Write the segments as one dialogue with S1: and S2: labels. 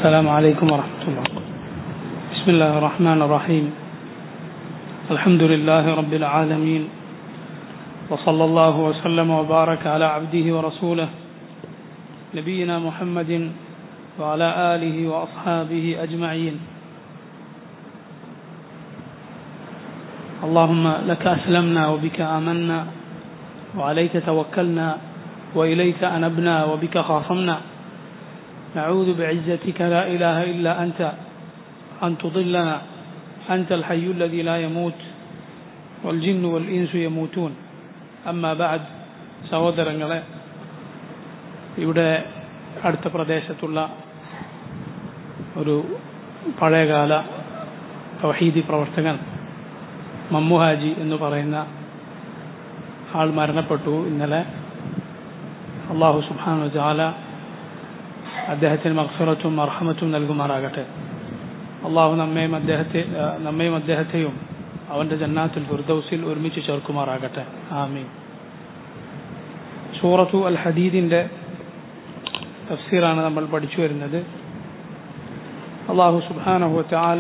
S1: السلام عليكم ورحمة الله بسم الله الرحمن الرحيم الحمد لله رب العالمين وصلى الله وسلم وبارك على عبده ورسوله نبينا محمد وعلى آله وأصحابه أجمعين اللهم لك أسلمنا وبك آمنا وعليك توكلنا وإليك أنبنا وبك خاصمنا نعوذ بعزتك لا إله إلا أنت أن تضلنا أنت الحي الذي لا يموت والجن والإنس يموتون أما بعد സഹോദരങ്ങളെ ഇവിടെ അടുത്ത പ്രദേശത്തുള്ള ഒരു പഴയകാല തൗഹീദി പ്രവർത്തകൻ മമ്മുഹാജി എന്ന് പറയുന്ന ആൾ മരണപ്പെട്ടു ഇന്നലെ അള്ളാഹു സുബാനു ജാല അദ്ദേഹത്തിന് മക്സറത്തും അർഹമത്തും നൽകുമാറാകട്ടെ അള്ളാഹു നമ്മയും അദ്ദേഹത്തെ നമ്മയും അദ്ദേഹത്തെയും അവന്റെ ജന്നാത്തുൽ ഫിർദൌസിൽ ഒരുമിച്ച് ചേർക്കുമാറാകട്ടെ ആമീൻ സൂറത്തു അൽ ഹദീദിന്റെ തഫ്സീറാണ് നമ്മൾ പഠിച്ചു വരുന്നത് അള്ളാഹു സുബാനഹു ചാല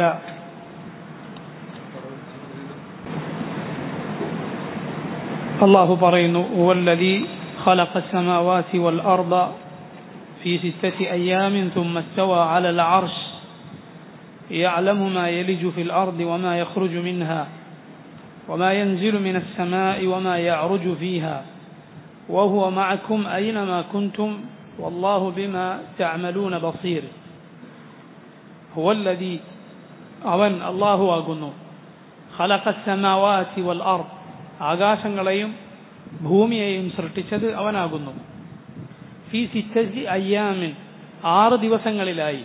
S1: അള്ളാഹു പറയുന്നു ഓല്ലതി خلق السماوات والأرض في ستة أيام ثم استوى على العرش يعلم ما يلج في الأرض وما يخرج منها وما ينزل من السماء وما يعرج فيها وهو معكم أينما كنتم والله بما تعملون بصير هو الذي അവൻ അള്ളാഹു ആകുന്നു ഖലഖ സമാവാതി വൽ അർദ് ആകാശങ്ങളെയും ഭൂമിയെയും സൃഷ്ടിച്ചത് അവനാകുന്നു ഫി സിറ്റജി അയ്യാമിൻ ആറ് ദിവസങ്ങളിലായി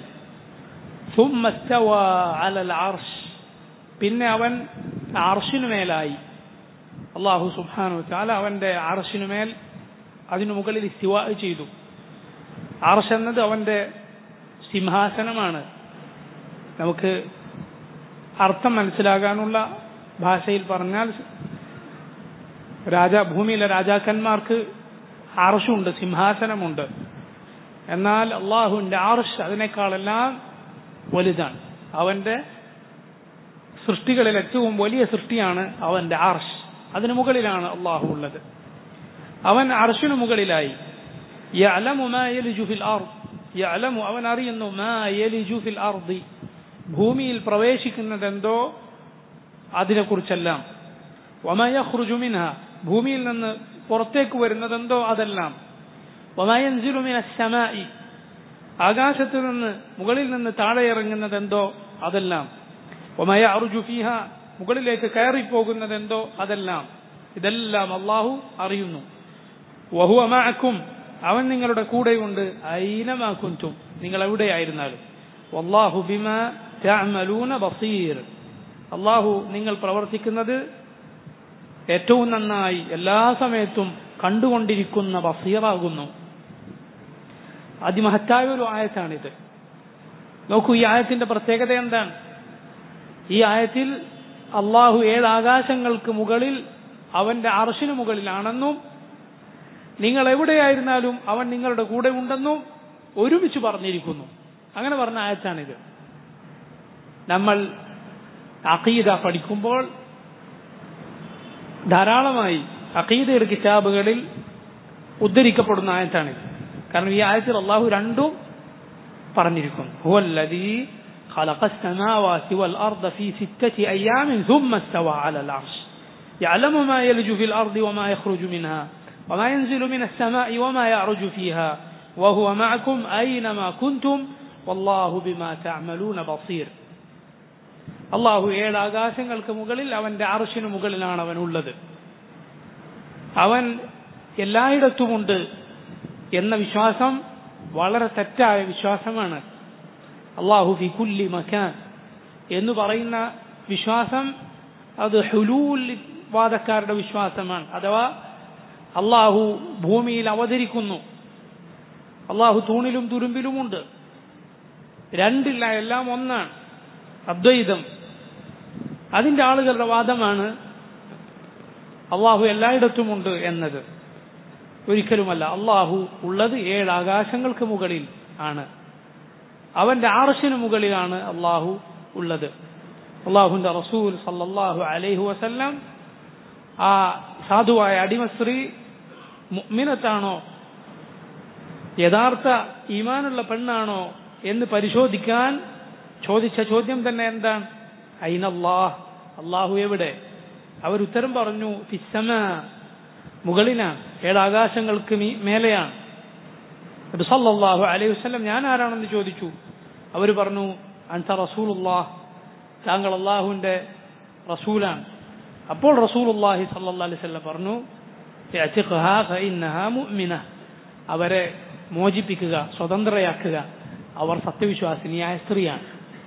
S1: അലൽ അർഷ് പിന്നെ അവൻ അർഷിനുമേലായി അള്ളാഹു സുബാനു ചാല അവന്റെ അർഷിനുമേൽ അതിനു മുകളിൽ ഇസ്തിവ ചെയ്തു അർഷ് എന്നത് അവന്റെ സിംഹാസനമാണ് നമുക്ക് അർത്ഥം മനസ്സിലാകാനുള്ള ഭാഷയിൽ പറഞ്ഞാൽ രാജാ ഭൂമിയിലെ രാജാക്കന്മാർക്ക് അർഷുണ്ട് സിംഹാസനമുണ്ട് എന്നാൽ അള്ളാഹുവിന്റെ ആർഷ് അതിനേക്കാളെല്ലാം വലുതാണ് അവന്റെ സൃഷ്ടികളിൽ ഏറ്റവും വലിയ സൃഷ്ടിയാണ് അവന്റെ ആർഷ് അതിനു മുകളിലാണ് അള്ളാഹു ഉള്ളത് അവൻ അർഷിനു മുകളിലായി അവൻ അറിയുന്നു ഭൂമിയിൽ പ്രവേശിക്കുന്നതെന്തോ അതിനെക്കുറിച്ചെല്ലാം ഒമയഹ്റുജുമിന ഭൂമിയിൽ നിന്ന് പുറത്തേക്ക് വരുന്നതെന്തോ അതെല്ലാം ഒമയൻസിലുമിനശമായി ആകാശത്ത് നിന്ന് മുകളിൽ നിന്ന് താഴെ ഇറങ്ങുന്നതെന്തോ അതെല്ലാം ഒമയ അറുജുഫിഹ മുകളിലേക്ക് കയറിപ്പോകുന്നതെന്തോ അതെല്ലാം ഇതെല്ലാം അള്ളാഹു അറിയുന്നു വഹു അമാക്കും അവൻ നിങ്ങളുടെ കൂടെയുണ്ട് ഐനമാക്കുന്തും നിങ്ങൾ എവിടെയായിരുന്നാലും വല്ലാഹു ബിമ തഅമലൂന ബസീർ അള്ളാഹു നിങ്ങൾ പ്രവർത്തിക്കുന്നത് ഏറ്റവും നന്നായി എല്ലാ സമയത്തും കണ്ടുകൊണ്ടിരിക്കുന്ന ബസീറാകുന്നു അതിമഹത്തായ ഒരു ആയത്താണിത് നോക്കൂ ഈ ആയത്തിന്റെ പ്രത്യേകത എന്താണ് ഈ ആയത്തിൽ അള്ളാഹു ഏഴ് ആകാശങ്ങൾക്ക് മുകളിൽ അവന്റെ അർഷിന് മുകളിലാണെന്നും നിങ്ങൾ എവിടെയായിരുന്നാലും അവൻ നിങ്ങളുടെ കൂടെ ഉണ്ടെന്നും ഒരുമിച്ച് പറഞ്ഞിരിക്കുന്നു അങ്ങനെ പറഞ്ഞ ആയത്താണിത് നമ്മൾ അഖീദ പഠിക്കുമ്പോൾ ധാരാളമായി അഖീദയുടെ കിതാബുകളിൽ ഉദ്ധരിക്കപ്പെടുന്ന ആയത്താണിത് കാരണം ഈ ആയത്തിൽ അള്ളാഹു രണ്ടും പറഞ്ഞിരിക്കുന്നു ഹുവല്ലദീ خلق السماوات والأرض في ستة أيام ثم استوى على العرش يعلم ما يلج في الأرض وما يخرج منها وما ينزل من السماء وما يعرج فيها وهو معكم أينما كنتم والله بما تعملون بصير അള്ളാഹു ഏഴ് ആകാശങ്ങൾക്ക് മുകളിൽ അവന്റെ അർഷിന് മുകളിലാണ് അവൻ ഉള്ളത് അവൻ എല്ലായിടത്തുമുണ്ട് എന്ന വിശ്വാസം വളരെ തെറ്റായ വിശ്വാസമാണ് അള്ളാഹു ഫി കുല്ലി മക്കാൻ എന്ന് പറയുന്ന വിശ്വാസം അത് ഹുലൂൽ വാദക്കാരുടെ വിശ്വാസമാണ് അഥവാ അള്ളാഹു ഭൂമിയിൽ അവതരിക്കുന്നു അള്ളാഹു തൂണിലും തുരുമ്പിലുമുണ്ട് രണ്ടില്ല എല്ലാം ഒന്നാണ് അദ്വൈതം അതിന്റെ ആളുകളുടെ വാദമാണ് അള്ളാഹു എല്ലായിടത്തുമുണ്ട് എന്നത് ഒരിക്കലുമല്ല അള്ളാഹു ഉള്ളത് ഏഴ് ആകാശങ്ങൾക്ക് മുകളിൽ ആണ് അവന്റെ ആർഷിന് മുകളിലാണ് അള്ളാഹു ഉള്ളത് അള്ളാഹുന്റെ റസൂൽ സല്ലല്ലാഹു അലൈഹി വസല്ലം ആ സാധുവായ അടിമ സ്ത്രീ മുഅ്മിനത്താണോ യഥാർത്ഥ ഈമാനുള്ള പെണ്ണാണോ എന്ന് പരിശോധിക്കാൻ ചോദിച്ച ചോദ്യം തന്നെ എന്താണ് അയിനല്ലാഹ് അള്ളാഹു എവിടെ അവരുത്തരം പറഞ്ഞു ഫിസ്സമ മുകളിലാണ് ഏഴാകാശങ്ങൾക്ക് മീ മേലെയാണ് നബി സല്ലല്ലാഹു അലൈഹി വസല്ലം ഞാൻ ആരാണെന്ന് ചോദിച്ചു അവർ പറഞ്ഞു അൻത റസൂലുള്ളാഹ് താങ്കൾ അള്ളാഹുവിന്റെ റസൂലാണ് അപ്പോൾ റസൂലുള്ളാഹി സല്ലല്ലാഹു അലൈഹി വസല്ലം പറഞ്ഞു ഇഅ്തിഖ്ഹാ ഫഇന്നഹാ മുഅ്മിന അവരെ മോചിപ്പിക്കുക സ്വതന്ത്രയാക്കുക അവർ സത്യവിശ്വാസിനിയായ സ്ത്രീയാണ്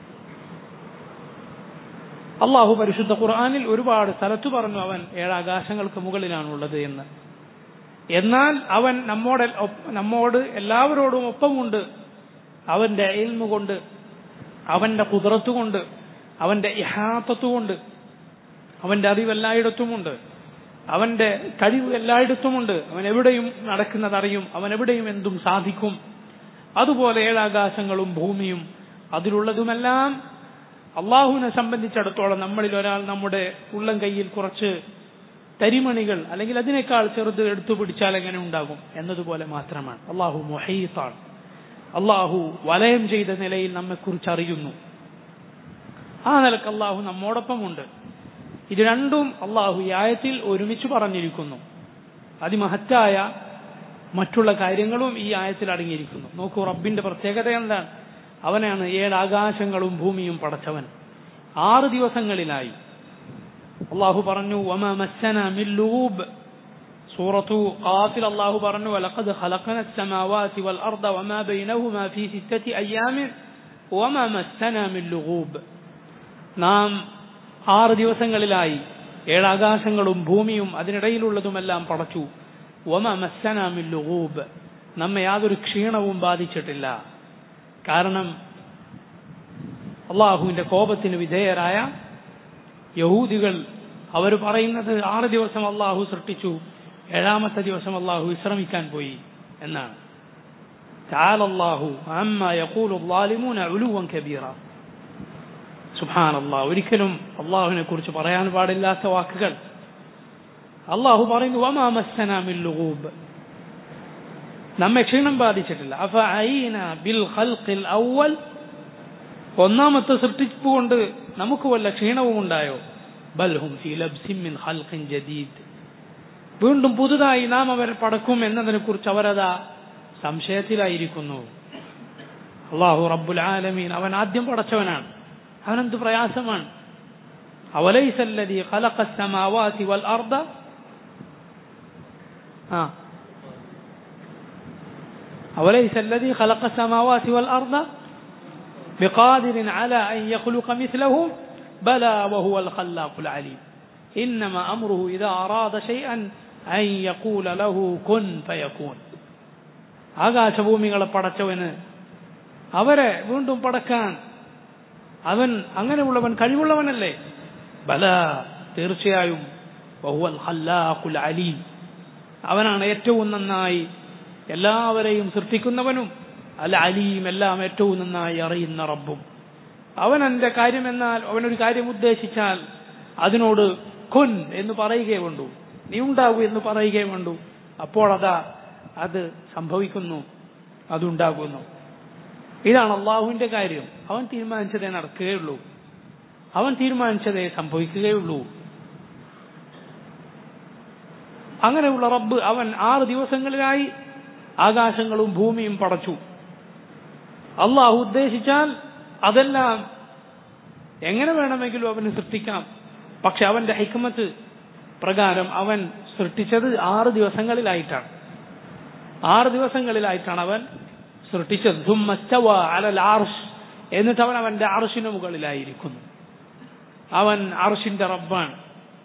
S1: അള്ളാഹു പരിശുദ്ധ ഖുർആനിൽ ഒരുപാട് സ്ഥലത്തു പറഞ്ഞു അവൻ ഏഴാകാശങ്ങൾക്ക് മുകളിലാണുള്ളത് എന്ന് എന്നാൽ അവൻ നമ്മോട് നമ്മോട് എല്ലാവരോടും ഒപ്പമുണ്ട് അവന്റെ ഇൽമു കൊണ്ട് അവന്റെ കുതിരത്ത് കൊണ്ട് അവന്റെ ഇഹാത്തത്ത് കൊണ്ട് അവന്റെ അറിവ് എല്ലായിടത്തുമുണ്ട് അവന്റെ കഴിവ് എല്ലായിടത്തുമുണ്ട് അവൻ എവിടെയും നടക്കുന്നതറിയും അവൻ എവിടെയും എന്തും സാധിക്കും അതുപോലെ ഏഴാകാശങ്ങളും ഭൂമിയും അതിലുള്ളതുമെല്ലാം അള്ളാഹുവിനെ സംബന്ധിച്ചിടത്തോളം നമ്മളിൽ ഒരാൾ നമ്മുടെ ഉള്ളം കയ്യിൽ കുറച്ച് തരിമണികൾ അല്ലെങ്കിൽ അതിനേക്കാൾ ചെറുത് എടുത്തു പിടിച്ചാൽ എങ്ങനെ ഉണ്ടാകും എന്നതുപോലെ മാത്രമാണ് അള്ളാഹു മൊഹീത്താണ് അള്ളാഹു വലയം ചെയ്ത നിലയിൽ നമ്മെക്കുറിച്ച് അറിയുന്നു ആ നിലക്ക് അള്ളാഹു നമ്മോടൊപ്പമുണ്ട് ഇത് രണ്ടും അള്ളാഹു ഈ ആയത്തിൽ ഒരുമിച്ച് പറഞ്ഞിരിക്കുന്നു അതിമഹത്തായ മറ്റുള്ള കാര്യങ്ങളും ഈ ആയത്തിൽ അടങ്ങിയിരിക്കുന്നു നോക്കൂ റബ്ബിന്റെ പ്രത്യേകത എന്താണ് അവനാണ് ഏഴ് ആകാശങ്ങളും ഭൂമിയും പടച്ചവൻ ആറ് ദിവസങ്ങളിലായി അള്ളാഹു പറഞ്ഞു വമ മസ്സന മിൻ ലൂബ് സൂറത്തു ഖാഫിൽ അള്ളാഹു പറഞ്ഞു വലഖദ് ഖലഖന السماوات والأرض وما بينهما في ستة أيام وما مسنا من لغوب നാം ആറ് ദിവസങ്ങളിലായി ഏഴാകാശങ്ങളും ഭൂമിയും അതിനിടയിലുള്ളതുമെല്ലാം പടച്ചു വമ മസ്സന മിൻ ലുഗൂബ് നമ്മെ യാതൊരു ക്ഷീണവും ബാധിച്ചിട്ടില്ല കാരണം അള്ളാഹുവിന്റെ കോപത്തിന് വിധേയരായ യഹൂദികൾ അവർ പറയുന്നത് ആറ് ദിവസം അള്ളാഹു സൃഷ്ടിച്ചു ഏഴാമത്തെ ദിവസം അള്ളാഹു വിശ്രമിക്കാൻ പോയി എന്നാണ് അള്ളാഹു സുഹാൻ അള്ളാഹ് ഒരിക്കലും അള്ളാഹുവിനെ കുറിച്ച് പറയാൻ പാടില്ലാത്ത വാക്കുകൾ അള്ളാഹു പറയുന്നു വമാമസ്സനാമില്ലൂബ് നമ്മെ ക്ഷീണം ബാധിച്ചിട്ടില്ല അഫ ഐന ബിൽ ഖൽഖിൽ അവൽ ഒന്നാമത്തെ സൃഷ്ടിപ്പ് കൊണ്ട് നമുക്ക് വല്ല ക്ഷീണവും ഉണ്ടായോ ബൽഹും ഫി ലബ്സിൻ മിൻ ഖൽഖിൻ ജദീദ് വീണ്ടും പുതുതായി നാം അവരെ പടക്കും എന്നതിനെ കുറിച്ച് അവരതാ സംശയത്തിലായിരിക്കുന്നു അള്ളാഹു റബ്ബുൽ ആലമീൻ അവൻ ആദ്യം പടച്ചവനാണ് അവനെന്ത് പ്രയാസമാണ് അവലൈസല്ലതി ഖലഖ السماوات والارض ആ أوليس الذي خلق السماوات والأرض بقادر على أن يخلق مثلهم بلى وهو الخلاق العليم إنما أمره إذا أراد شيئا أن يقول له كن فيكون ആകാശഭൂമികളെ പടച്ചവന് അവരെ വീണ്ടും പടക്കാൻ അവൻ അങ്ങനെയുള്ളവൻ കഴിവുള്ളവനല്ലേ ബല തീർച്ചയായും വഹുവൽ ഖല്ലാഖുൽ അലീം അവനാണ് ഏറ്റവും നന്നായി എല്ലാവരെയും സൃഷ്ടിക്കുന്നവനും അൽ അലീം എല്ലാം ഏറ്റവും നന്നായി അറിയുന്ന റബ്ബും അവൻ എന്റെ കാര്യം എന്നാൽ അവനൊരു കാര്യം ഉദ്ദേശിച്ചാൽ അതിനോട് കുൻ എന്ന് പറയുകയേ വേണ്ടു നീ ഉണ്ടാകൂ എന്ന് പറയുകയേ വേണ്ടു അപ്പോൾ അതാ അത് സംഭവിക്കുന്നു അതുണ്ടാകുന്നു ഇതാണ് അള്ളാഹുവിന്റെ കാര്യം അവൻ തീരുമാനിച്ചതേ നടക്കുകയുള്ളൂ അവൻ തീരുമാനിച്ചതേ സംഭവിക്കുകയുള്ളൂ അങ്ങനെയുള്ള റബ്ബ് അവൻ ആറ് ദിവസങ്ങളിലായി ആകാശങ്ങളും ഭൂമിയും പടച്ചു അള്ളാഹു ഉദ്ദേശിച്ചാൽ അതെല്ലാം എങ്ങനെ വേണമെങ്കിലും അവന് സൃഷ്ടിക്കാം പക്ഷെ അവന്റെ ഹൈക്കമത്ത് പ്രകാരം അവൻ സൃഷ്ടിച്ചത് ആറ് ദിവസങ്ങളിലായിട്ടാണ് ആറ് ദിവസങ്ങളിലായിട്ടാണ് അവൻ സൃഷ്ടിച്ചത് ധുമ്മസ്തവ അലൽ ആർഷ് എന്നിട്ട് അവൻ അവന്റെ അർഷിന് മുകളിലായിരിക്കുന്നു അവൻ അർഷിന്റെ റബ്ബാണ്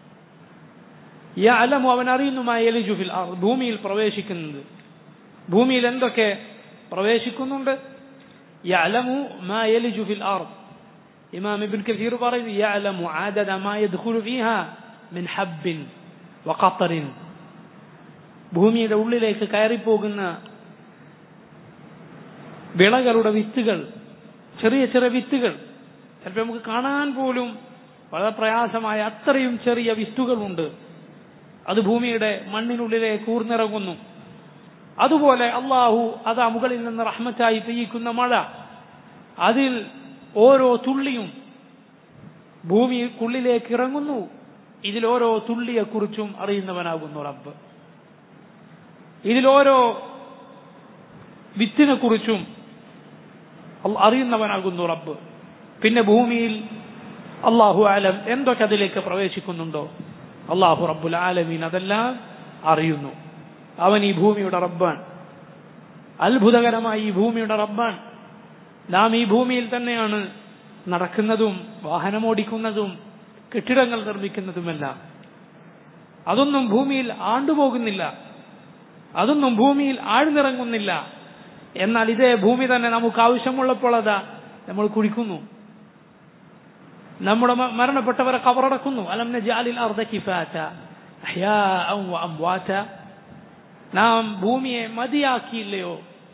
S1: യഅലമു അവൻ അറിയുന്നു മാ യലിജു ഫിൽ അർദ് ഭൂമിയിൽ പ്രവേശിക്കുന്നത് ഭൂമിയിൽ എന്തൊക്കെ പ്രവേശിക്കുന്നുണ്ട് യഅലമു മാ യലിജു ഫിൽ അർദ് ഇമാം ഇബ്ൻ കസീർ പറയുന്നു യഅലമു ആദദ മാ യദ്ഖുലു ഫീഹാ മിൻ ഹബ്ബിൻ വഖത്തറിൻ ഭൂമിയുടെ ഉള്ളിലേക്ക് കയറിപ്പോകുന്ന വിളകളുടെ വിത്തുകൾ ചെറിയ ചെറിയ വിത്തുകൾ ചിലപ്പോൾ നമുക്ക് കാണാൻ പോലും വളരെ പ്രയാസമായ അത്രയും ചെറിയ വിത്തുകളുണ്ട് അത് ഭൂമിയുടെ മണ്ണിനുള്ളിലേക്ക് കൂർന്നിറങ്ങുന്നു അതുപോലെ അള്ളാഹു അതാ മുകളിൽ നിന്ന് റഹ്മത്തായി പെയ്യിക്കുന്ന മഴ അതിൽ ഓരോ തുള്ളിയും ഭൂമിക്കുള്ളിലേക്ക് ഇറങ്ങുന്നു ഇതിൽ ഓരോ തുള്ളിയെക്കുറിച്ചും അറിയുന്നവനാകുന്നു റബ്ബ് ഇതിലോരോ വിത്തിനെ കുറിച്ചും അറിയുന്നവനാകുന്നു റബ്ബ് പിന്നെ ഭൂമിയിൽ അള്ളാഹു ആലം എന്തൊക്കെ അതിലേക്ക് പ്രവേശിക്കുന്നുണ്ടോ അള്ളാഹു റബ്ബുൽ ആലമീൻ അതെല്ലാം അറിയുന്നു അവൻ ഈ ഭൂമിയുടെ റബ്ബാൻ അത്ഭുതകരമായി ഈ ഭൂമിയുടെ റബ്ബാൻ നാം ഈ ഭൂമിയിൽ തന്നെയാണ് നടക്കുന്നതും വാഹനമോടിക്കുന്നതും കെട്ടിടങ്ങൾ നിർമ്മിക്കുന്നതുമെല്ലാം അതൊന്നും ഭൂമിയിൽ ആണ്ടുപോകുന്നില്ല അതൊന്നും ഭൂമിയിൽ ആഴ്ന്നിറങ്ങുന്നില്ല എന്നാൽ ഇതേ ഭൂമി തന്നെ നമുക്ക് ആവശ്യമുള്ളപ്പോൾ അതാ നമ്മൾ കുഴിക്കുന്നു നമ്മുടെ മരണപ്പെട്ടവരെ കവറടക്കുന്നു അലം നജാലിൽ അർദ്ധ കിഫാറ്റ അംവാറ്റ നാം ഭൂമിയെ മതിയാക്കിയില്ലയോ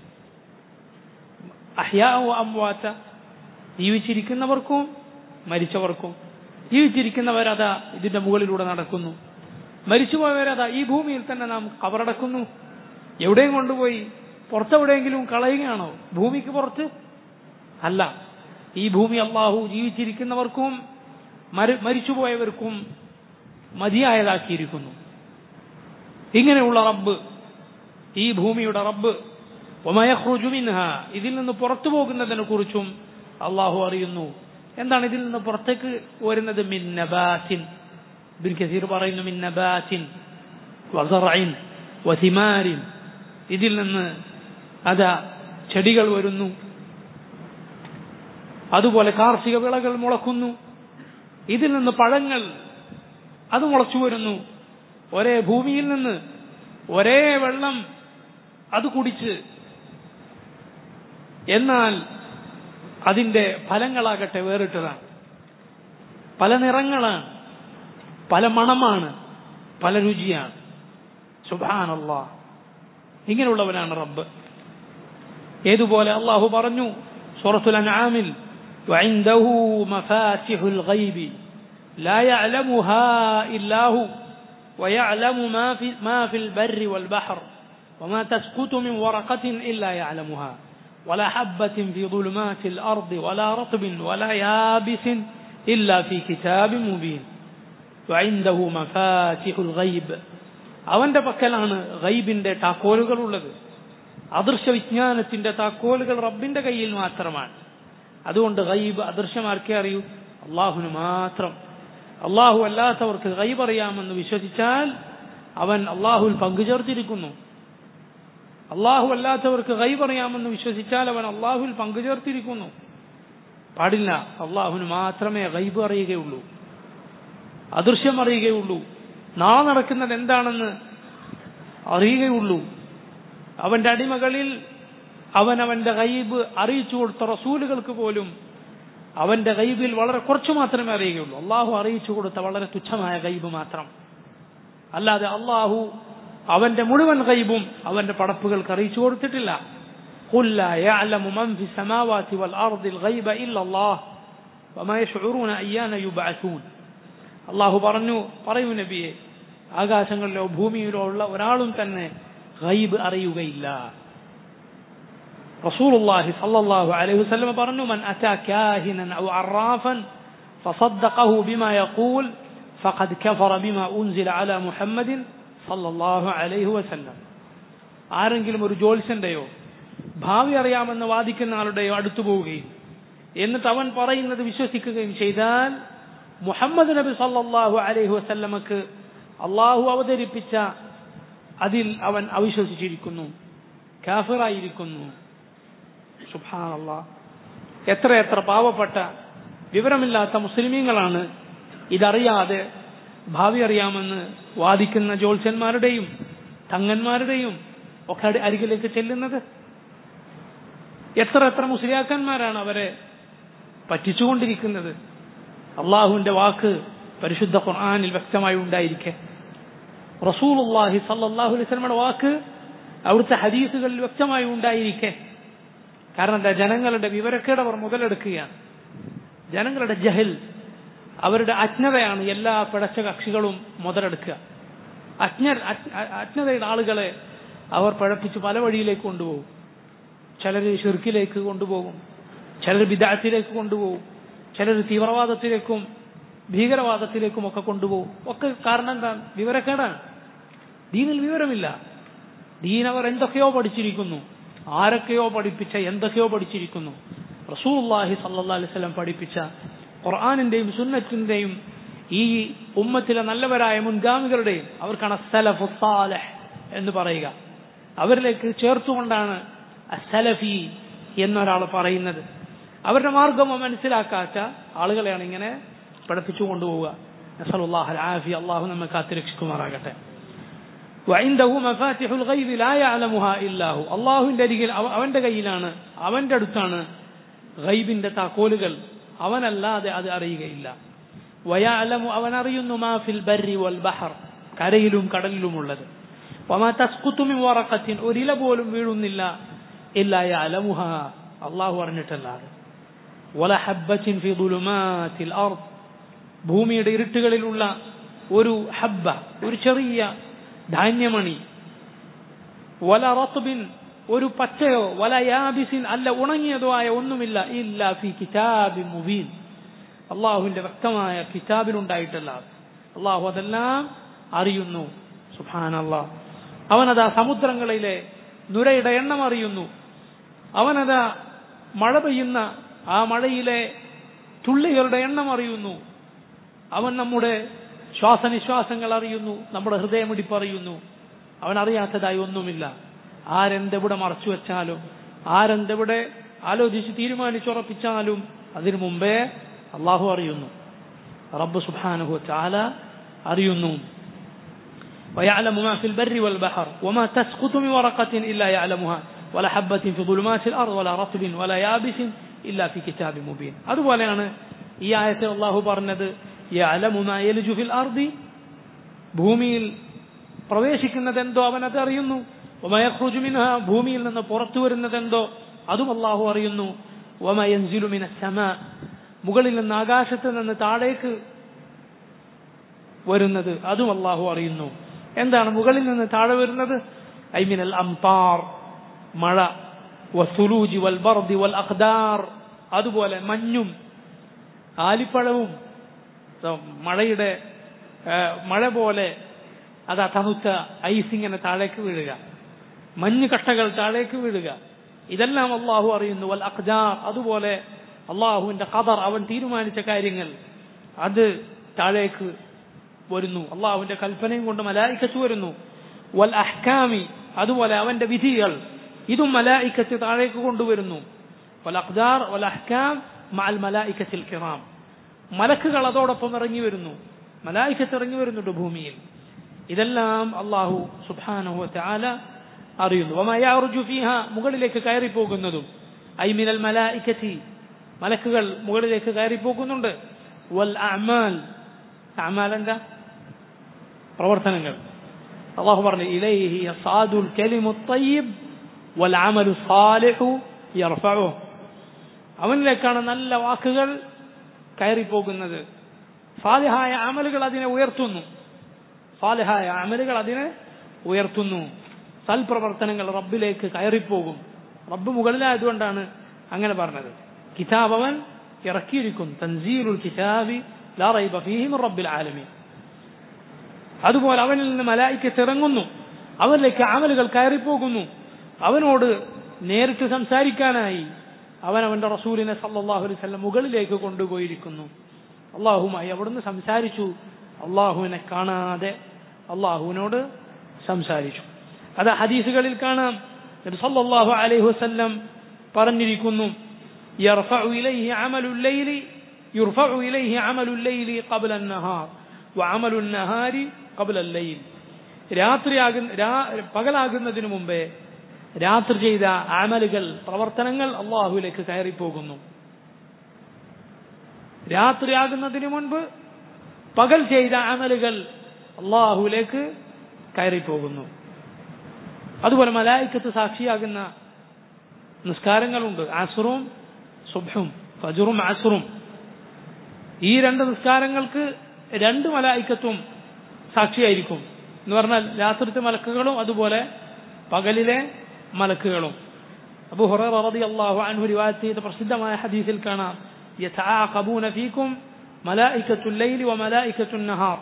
S1: അഹ്യാവ അംവാറ്റ ജീവിച്ചിരിക്കുന്നവർക്കും മരിച്ചവർക്കും ജീവിച്ചിരിക്കുന്നവരതാ ഇതിന്റെ മുകളിലൂടെ നടക്കുന്നു മരിച്ചുപോയവരതാ ഈ ഭൂമിയിൽ തന്നെ നാം കവറടക്കുന്നു എവിടെയും കൊണ്ടുപോയി പുറത്തെവിടെയെങ്കിലും കളയുകയാണോ ഭൂമിക്ക് പുറത്ത് അല്ല ഈ ഭൂമി അള്ളാഹു ജീവിച്ചിരിക്കുന്നവർക്കും മരിച്ചുപോയവർക്കും മതിയായതാക്കിയിരിക്കുന്നു ഇങ്ങനെയുള്ള റബ്ബ് ഈ ഭൂമിയുടെ റബ്ബ് മിൻഹ ഇതിൽ നിന്ന് പുറത്തു പോകുന്നതിനെ കുറിച്ചും അള്ളാഹു അറിയുന്നു എന്താണ് ഇതിൽ നിന്ന് പുറത്തേക്ക് വരുന്നത് മിന്നബാസിൻ ബിൻ കസീർ പറയുന്നു മിന്നബാസിൻ വസറൈൻ വസിമാരിൻ ഇതിൽ നിന്ന് അതാ ചെടികൾ വരുന്നു അതുപോലെ കാർഷിക വിളകൾ മുളക്കുന്നു ഇതിൽ നിന്ന് പഴങ്ങൾ അത് മുളച്ചു വരുന്നു ഒരേ ഭൂമിയിൽ നിന്ന് ഒരേ വെള്ളം അത് കുടിച്ച് എന്നാൽ അതിന്റെ ഫലങ്ങളാകട്ടെ വേറിട്ടതാണ് പല നിറങ്ങളാണ് പല മണമാണ് പല രുചിയാണ് സുബാനല്ല ഇങ്ങനെയുള്ളവനാണ് റബ്ബ് ഏതുപോലെ അള്ളാഹു പറഞ്ഞു സൂറത്തുൽ അൻആമിൽ وعنده مفاتح الغيب لا يعلمها إلا هو ويعلم ما في ما في البر والبحر وما تسقط من ورقة إلا يعلمها ولا حبة في ظلمات الأرض ولا رطب ولا يابس إلا في كتاب مبين وعنده مفاتح الغيب അവന്റെ പക്കലാണ് ഗൈബിന്റെ താക്കോലുകൾ ഉള്ളത് അദൃശ്യ വിജ്ഞാനത്തിന്റെ താക്കോലുകൾ റബ്ബിന്റെ കയ്യിൽ മാത്രമാണ് അതുകൊണ്ട് ഗൈബ് അദൃശ്യമാർക്കേ അറിയൂ അള്ളാഹുന് മാത്രം അള്ളാഹു അല്ലാത്തവർക്ക് ഗൈബ് അറിയാമെന്ന് വിശ്വസിച്ചാൽ അവൻ അള്ളാഹുൽ പങ്കുചേർത്തിരിക്കുന്നു അള്ളാഹു അല്ലാത്തവർക്ക് ഗൈബ് അറിയാമെന്ന് വിശ്വസിച്ചാൽ അവൻ അള്ളാഹുൽ പങ്കുചേർത്തിരിക്കുന്നു പാടില്ല അള്ളാഹുന് മാത്രമേ ഗൈബ് അറിയുകയുള്ളൂ അദൃശ്യം അറിയുകയുള്ളൂ നാളെ നടക്കുന്നത് എന്താണെന്ന് അറിയുകയുള്ളൂ അവന്റെ അടിമകളിൽ അവൻ അവന്റെ ഗൈബ് അറിയിച്ചു കൊടുത്ത റസൂലുകൾക്ക് പോലും അവന്റെ ഗൈബിൽ വളരെ കുറച്ചു മാത്രമേ അറിയുകയുള്ളൂ അള്ളാഹു അറിയിച്ചു കൊടുത്ത വളരെ തുച്ഛമായ ഗൈബ് മാത്രം അല്ലാതെ അള്ളാഹു അവന്റെ മുഴുവൻ ഗൈബും അവന്റെ പടപ്പുകൾക്ക് അറിയിച്ചു കൊടുത്തിട്ടില്ല قل لا يعلم من في السماوات والأرض الغيب إلا الله وما يشعرون أيان يبعثون അള്ളാഹു പറഞ്ഞു പറയൂ നബിയെ ആകാശങ്ങളിലോ ഭൂമിയിലോ ഉള്ള ഒരാളും തന്നെ ഗൈബ് അറിയുകയില്ല റസൂലുള്ളാഹി സല്ലല്ലാഹു അലൈഹി വസല്ലം പറഞ്ഞു മൻ അതാ കാഹിനൻ ഔ അറാഫൻ ഫസദ്ദഖഹു ബിമാ യഖൂൽ ഫഖദ് കഫറ ബിമാ ഉൻസില അലാ മുഹമ്മദിൻ സല്ലല്ലാഹു അലൈഹി വസല്ലം ആരെങ്കിലും ഒരു ജോത്സ്യന്റെയോ ഭാവി അറിയാമെന്ന് വാദിക്കുന്ന ആളുടെയോ അടുത്തു പോവുകയും എന്നിട്ട് അവൻ പറയുന്നത് വിശ്വസിക്കുകയും ചെയ്താൽ മുഹമ്മദ് നബി സല്ലല്ലാഹു അലൈഹി വസല്ലമക്ക് അള്ളാഹു അവതരിപ്പിച്ച അതിൽ അവൻ അവിശ്വസിച്ചിരിക്കുന്നു കാഫിറായിരിക്കുന്നു സുബാനല്ലാ എത്ര എത്ര പാവപ്പെട്ട വിവരമില്ലാത്ത മുസ്ലിമീങ്ങളാണ് ഇതറിയാതെ ഭാവി അറിയാമെന്ന് വാദിക്കുന്ന ജ്യോത്സ്യന്മാരുടെയും തങ്ങന്മാരുടെയും ഒക്കെ അരികിലേക്ക് ചെല്ലുന്നത് എത്ര എത്ര മുസ്ലിയാക്കന്മാരാണ് അവരെ പറ്റിച്ചുകൊണ്ടിരിക്കുന്നത് അള്ളാഹുവിന്റെ വാക്ക് പരിശുദ്ധ ഖുർആാനിൽ വ്യക്തമായി ഉണ്ടായിരിക്കെ റസൂലുള്ളാഹി സല്ലല്ലാഹു അലൈഹി വസല്ലമയുടെ വാക്ക് അവിടുത്തെ ഹദീസുകളിൽ വ്യക്തമായി ഉണ്ടായിരിക്കെ കാരണം എന്താ ജനങ്ങളുടെ വിവരക്കേട് അവർ മുതലെടുക്കുകയാണ് ജനങ്ങളുടെ ജഹൽ അവരുടെ അജ്ഞതയാണ് എല്ലാ പിടച്ച കക്ഷികളും മുതലെടുക്കുക അജ്ഞ അജ്ഞതയുടെ ആളുകളെ അവർ പഴപ്പിച്ച് പല വഴിയിലേക്ക് കൊണ്ടുപോകും ചിലർ ഷിർക്കിലേക്ക് കൊണ്ടുപോകും ചിലർ വിദാത്തിലേക്ക് കൊണ്ടുപോകും ചിലർ തീവ്രവാദത്തിലേക്കും ഭീകരവാദത്തിലേക്കും ഒക്കെ കൊണ്ടുപോകും ഒക്കെ കാരണം എന്താ വിവരക്കേടാണ് ദീനിൽ വിവരമില്ല ദീൻ അവർ എന്തൊക്കെയോ പഠിച്ചിരിക്കുന്നു ആരൊക്കെയോ പഠിപ്പിച്ച എന്തൊക്കെയോ പഠിച്ചിരിക്കുന്നു റസൂല്ലാഹി സല്ലാ അലിസ്ലം പഠിപ്പിച്ച ഖുർആാനിന്റെയും സുന്നത്തിന്റെയും ഈ ഉമ്മത്തിലെ നല്ലവരായ മുൻഗാമികളുടെയും അവർക്കാണ് സലഫു സാലഹ് എന്ന് പറയുക അവരിലേക്ക് ചേർത്തുകൊണ്ടാണ് അസലഫി എന്നൊരാൾ പറയുന്നത് അവരുടെ മാർഗം മനസ്സിലാക്കാത്ത ആളുകളെയാണ് ഇങ്ങനെ പഠിപ്പിച്ചു കൊണ്ടുപോവുക നസലുല്ലാഹ് ആഫി അള്ളാഹു നമ്മെ കാത്തിരക്ഷിക്കുമാറാകട്ടെ وعنده مفاتح الغيب لا يعلمها إلا هو അള്ളാഹുവിന്റെ അരികിൽ അവന്റെ കയ്യിലാണ് അവന്റെ അടുത്താണ് ഗൈബിന്റെ താക്കോലുകൾ അവനല്ലാതെ അത് അറിയുകയില്ല വയാലമു അവൻ അറിയുന്നു മാ ഫിൽ ബർരി വൽ ബഹർ കരയിലും കടലിലുമുള്ളത് വമാ തസ്കുത്തു മിൻ വറഖത്തിൻ ഒരില പോലും വീഴുന്നില്ല ഇല്ലാ യഅലമുഹ അള്ളാഹു അറിഞ്ഞിട്ടല്ലാതെ വല ഹബ്ബത്തിൻ ഫി ദുലുമാത്തിൽ അർദ് ഭൂമിയുടെ ഇരുട്ടുകളിലുള്ള ഒരു ഹബ്ബ ഒരു ചെറിയ ധാന്യമണി വല റത്തുബിൻ ഒരു പച്ചയോ വല യാബിസിൻ അല്ല ഉണങ്ങിയതോ ആയ ഒന്നുമില്ല ഇല്ല ഫി കിതാബി മുബീൻ അള്ളാഹുവിന്റെ വ്യക്തമായ കിതാബിലുണ്ടായിട്ടല്ല അള്ളാഹു അതെല്ലാം അറിയുന്നു സുഹാൻ അള്ളാഹ് അവനതാ സമുദ്രങ്ങളിലെ നുരയുടെ എണ്ണം അറിയുന്നു അവനതാ മഴ പെയ്യുന്ന ആ മഴയിലെ തുള്ളികളുടെ എണ്ണം അറിയുന്നു അവൻ നമ്മുടെ ശ്വാസനിശ്വാസങ്ങൾ അറിയുന്നു നമ്മുടെ ഹൃദയമിടിപ്പ് അറിയുന്നു അവൻ അറിയാത്തതായി ഒന്നുമില്ല ആരെന്തെവിടെ മറച്ചു വെച്ചാലും ആരെന്തെവിടെ ആലോചിച്ച് തീരുമാനിച്ചുറപ്പിച്ചാലും അതിനു മുമ്പേ അള്ളാഹു അറിയുന്നു റബ്ബ് സുബാനുഹു ചാല അറിയുന്നു ويعلم ما في البر والبحر وما تسقط من ورقة إلا يعلمها ولا حبة في ظلمات الأرض ولا رطب ولا يابس إلا في كتاب مبين അതുപോലെയാണ് ഈ ആയത്തിൽ അള്ളാഹു പറഞ്ഞത് യഅലമു മാ യൽജു ഫിൽ അർദി ഭൂമിയിൽ പ്രവേശിക്കുന്നതെന്തോ അവൻ അത് അറിയുന്നു വമയഖ്റുജു മിൻഹ ഭൂമിയിൽ നിന്ന് പുറത്തു വരുന്നതെന്തോ അതും അള്ളാഹു അറിയുന്നു വമയൻസിലു മിന സമാ മുകളിൽ നിന്ന് ആകാശത്ത് നിന്ന് താഴേക്ക് വരുന്നത് അതും അള്ളാഹു അറിയുന്നു എന്താണ് മുകളിൽ നിന്ന് താഴെ വരുന്നത് ഐമിനൽ അംതാർ മഴ വസുലൂജി വൽ ബർദി വൽ അഖ്ദാർ അതുപോലെ മഞ്ഞും ആലിപ്പഴവും മഴയുടെ മഴ പോലെ അതാ തണുത്ത ഐസ് ഇങ്ങനെ താഴേക്ക് വീഴുക മഞ്ഞ് കട്ടകൾ താഴേക്ക് വീഴുക ഇതെല്ലാം അള്ളാഹു അറിയുന്നു വൽ അഖ്ദാർ അതുപോലെ അള്ളാഹുവിന്റെ ഖദർ അവൻ തീരുമാനിച്ച കാര്യങ്ങൾ അത് താഴേക്ക് വരുന്നു അള്ളാഹുവിന്റെ കൽപ്പനയും കൊണ്ട് മലായിക്കത്ത് വരുന്നു വൽ അഹ്കാമി അതുപോലെ അവന്റെ വിധികൾ ഇതും മലായിക്കത്ത് താഴേക്ക് കൊണ്ടുവരുന്നു വൽ അഖ്ദാർ വൽ അഹ്കാം മഅൽ മലായിക്കത്തിൽ കിറാം മലക്കുകൾ അതോടൊപ്പം ഇറങ്ങി വരുന്നു മലായിക്കത്ത് ഇറങ്ങി വരുന്നുണ്ട് ഭൂമിയിൽ ഇതെല്ലാം അള്ളാഹു സുബാനഹു ആല അറിയുന്നു വമയാറുജു ഫീഹ മുകളിലേക്ക് കയറി പോകുന്നതും ഐ മിനൽ മലായിക്കത്തി മലക്കുകൾ മുകളിലേക്ക് കയറി പോകുന്നുണ്ട് വൽ അമാൽ അമാൽ എന്താ പ്രവർത്തനങ്ങൾ അള്ളാഹു പറഞ്ഞു ഇലൈഹി യസാദുൽ കലിമു തയ്യിബ് വൽ അമലു സാലിഹു യർഫഉ അവനിലേക്കാണ് നല്ല വാക്കുകൾ കയറിപ്പോകുന്നത് സാലിഹായ അമലുകൾ അതിനെ ഉയർത്തുന്നു സാലിഹായ അമലുകൾ അതിനെ ഉയർത്തുന്നു സൽപ്രവർത്തനങ്ങൾ റബ്ബിലേക്ക് കയറിപ്പോകും റബ്ബ് മുകളിലായതുകൊണ്ടാണ് അങ്ങനെ പറഞ്ഞത് കിതാബ് അവൻ ഇറക്കിയിരിക്കുന്നു തൻസീലുൽ കിതാബി ലാ റൈബ ഫീഹി മിർ റബ്ബിൽ ആലമീൻ അതുപോലെ അവനിൽ നിന്ന് മലായിക്കത്ത് ഇറങ്ങുന്നു അവനിലേക്ക് അമലുകൾ കയറിപ്പോകുന്നു അവനോട് നേരിട്ട് സംസാരിക്കാനായി അവൻ അവന്റെ റസൂലിനെ സല്ലാഹു അലൈഹി സ്വലം മുകളിലേക്ക് കൊണ്ടുപോയിരിക്കുന്നു അള്ളാഹുമായി അവിടുന്ന് സംസാരിച്ചു അള്ളാഹുവിനെ കാണാതെ അള്ളാഹുവിനോട് സംസാരിച്ചു അത് ഹദീസുകളിൽ കാണാം സല്ലല്ലാഹു അലൈഹി വസല്ലം പറഞ്ഞിരിക്കുന്നു يرفع إليه عمل الليل يرفع إليه عمل الليل قبل النهار وعمل النهار قبل الليل രാത്രിയാകുന്ന പകലാകുന്നതിനു മുമ്പേ രാത്രി ചെയ്ത അമലുകൾ പ്രവർത്തനങ്ങൾ അള്ളാഹുവിലേക്ക് കയറിപ്പോകുന്നു രാത്രിയാകുന്നതിന് മുൻപ് പകൽ ചെയ്ത അമലുകൾ അള്ളാഹുവിലേക്ക് കയറിപ്പോകുന്നു അതുപോലെ മലായിക്കത്ത് സാക്ഷിയാകുന്ന നിസ്കാരങ്ങളുണ്ട് അസുറും സുബും ഫജുറും അസുറും ഈ രണ്ട് നിസ്കാരങ്ങൾക്ക് രണ്ട് മലായിക്കത്തും സാക്ഷിയായിരിക്കും എന്ന് പറഞ്ഞാൽ രാത്രിത്തെ മലക്കുകളും അതുപോലെ പകലിലെ മലക്കുകളും അബു ഹുറൈറ റളിയല്ലാഹു അൻഹു റിവായത്ത് ചെയ്ത പ്രസിദ്ധമായ ഹദീസിൽ കാണാം യതആഖബൂന ഫീകും മലായിക്കത്തുൽ ലൈലി വമലായിക്കത്തുൻ നഹാർ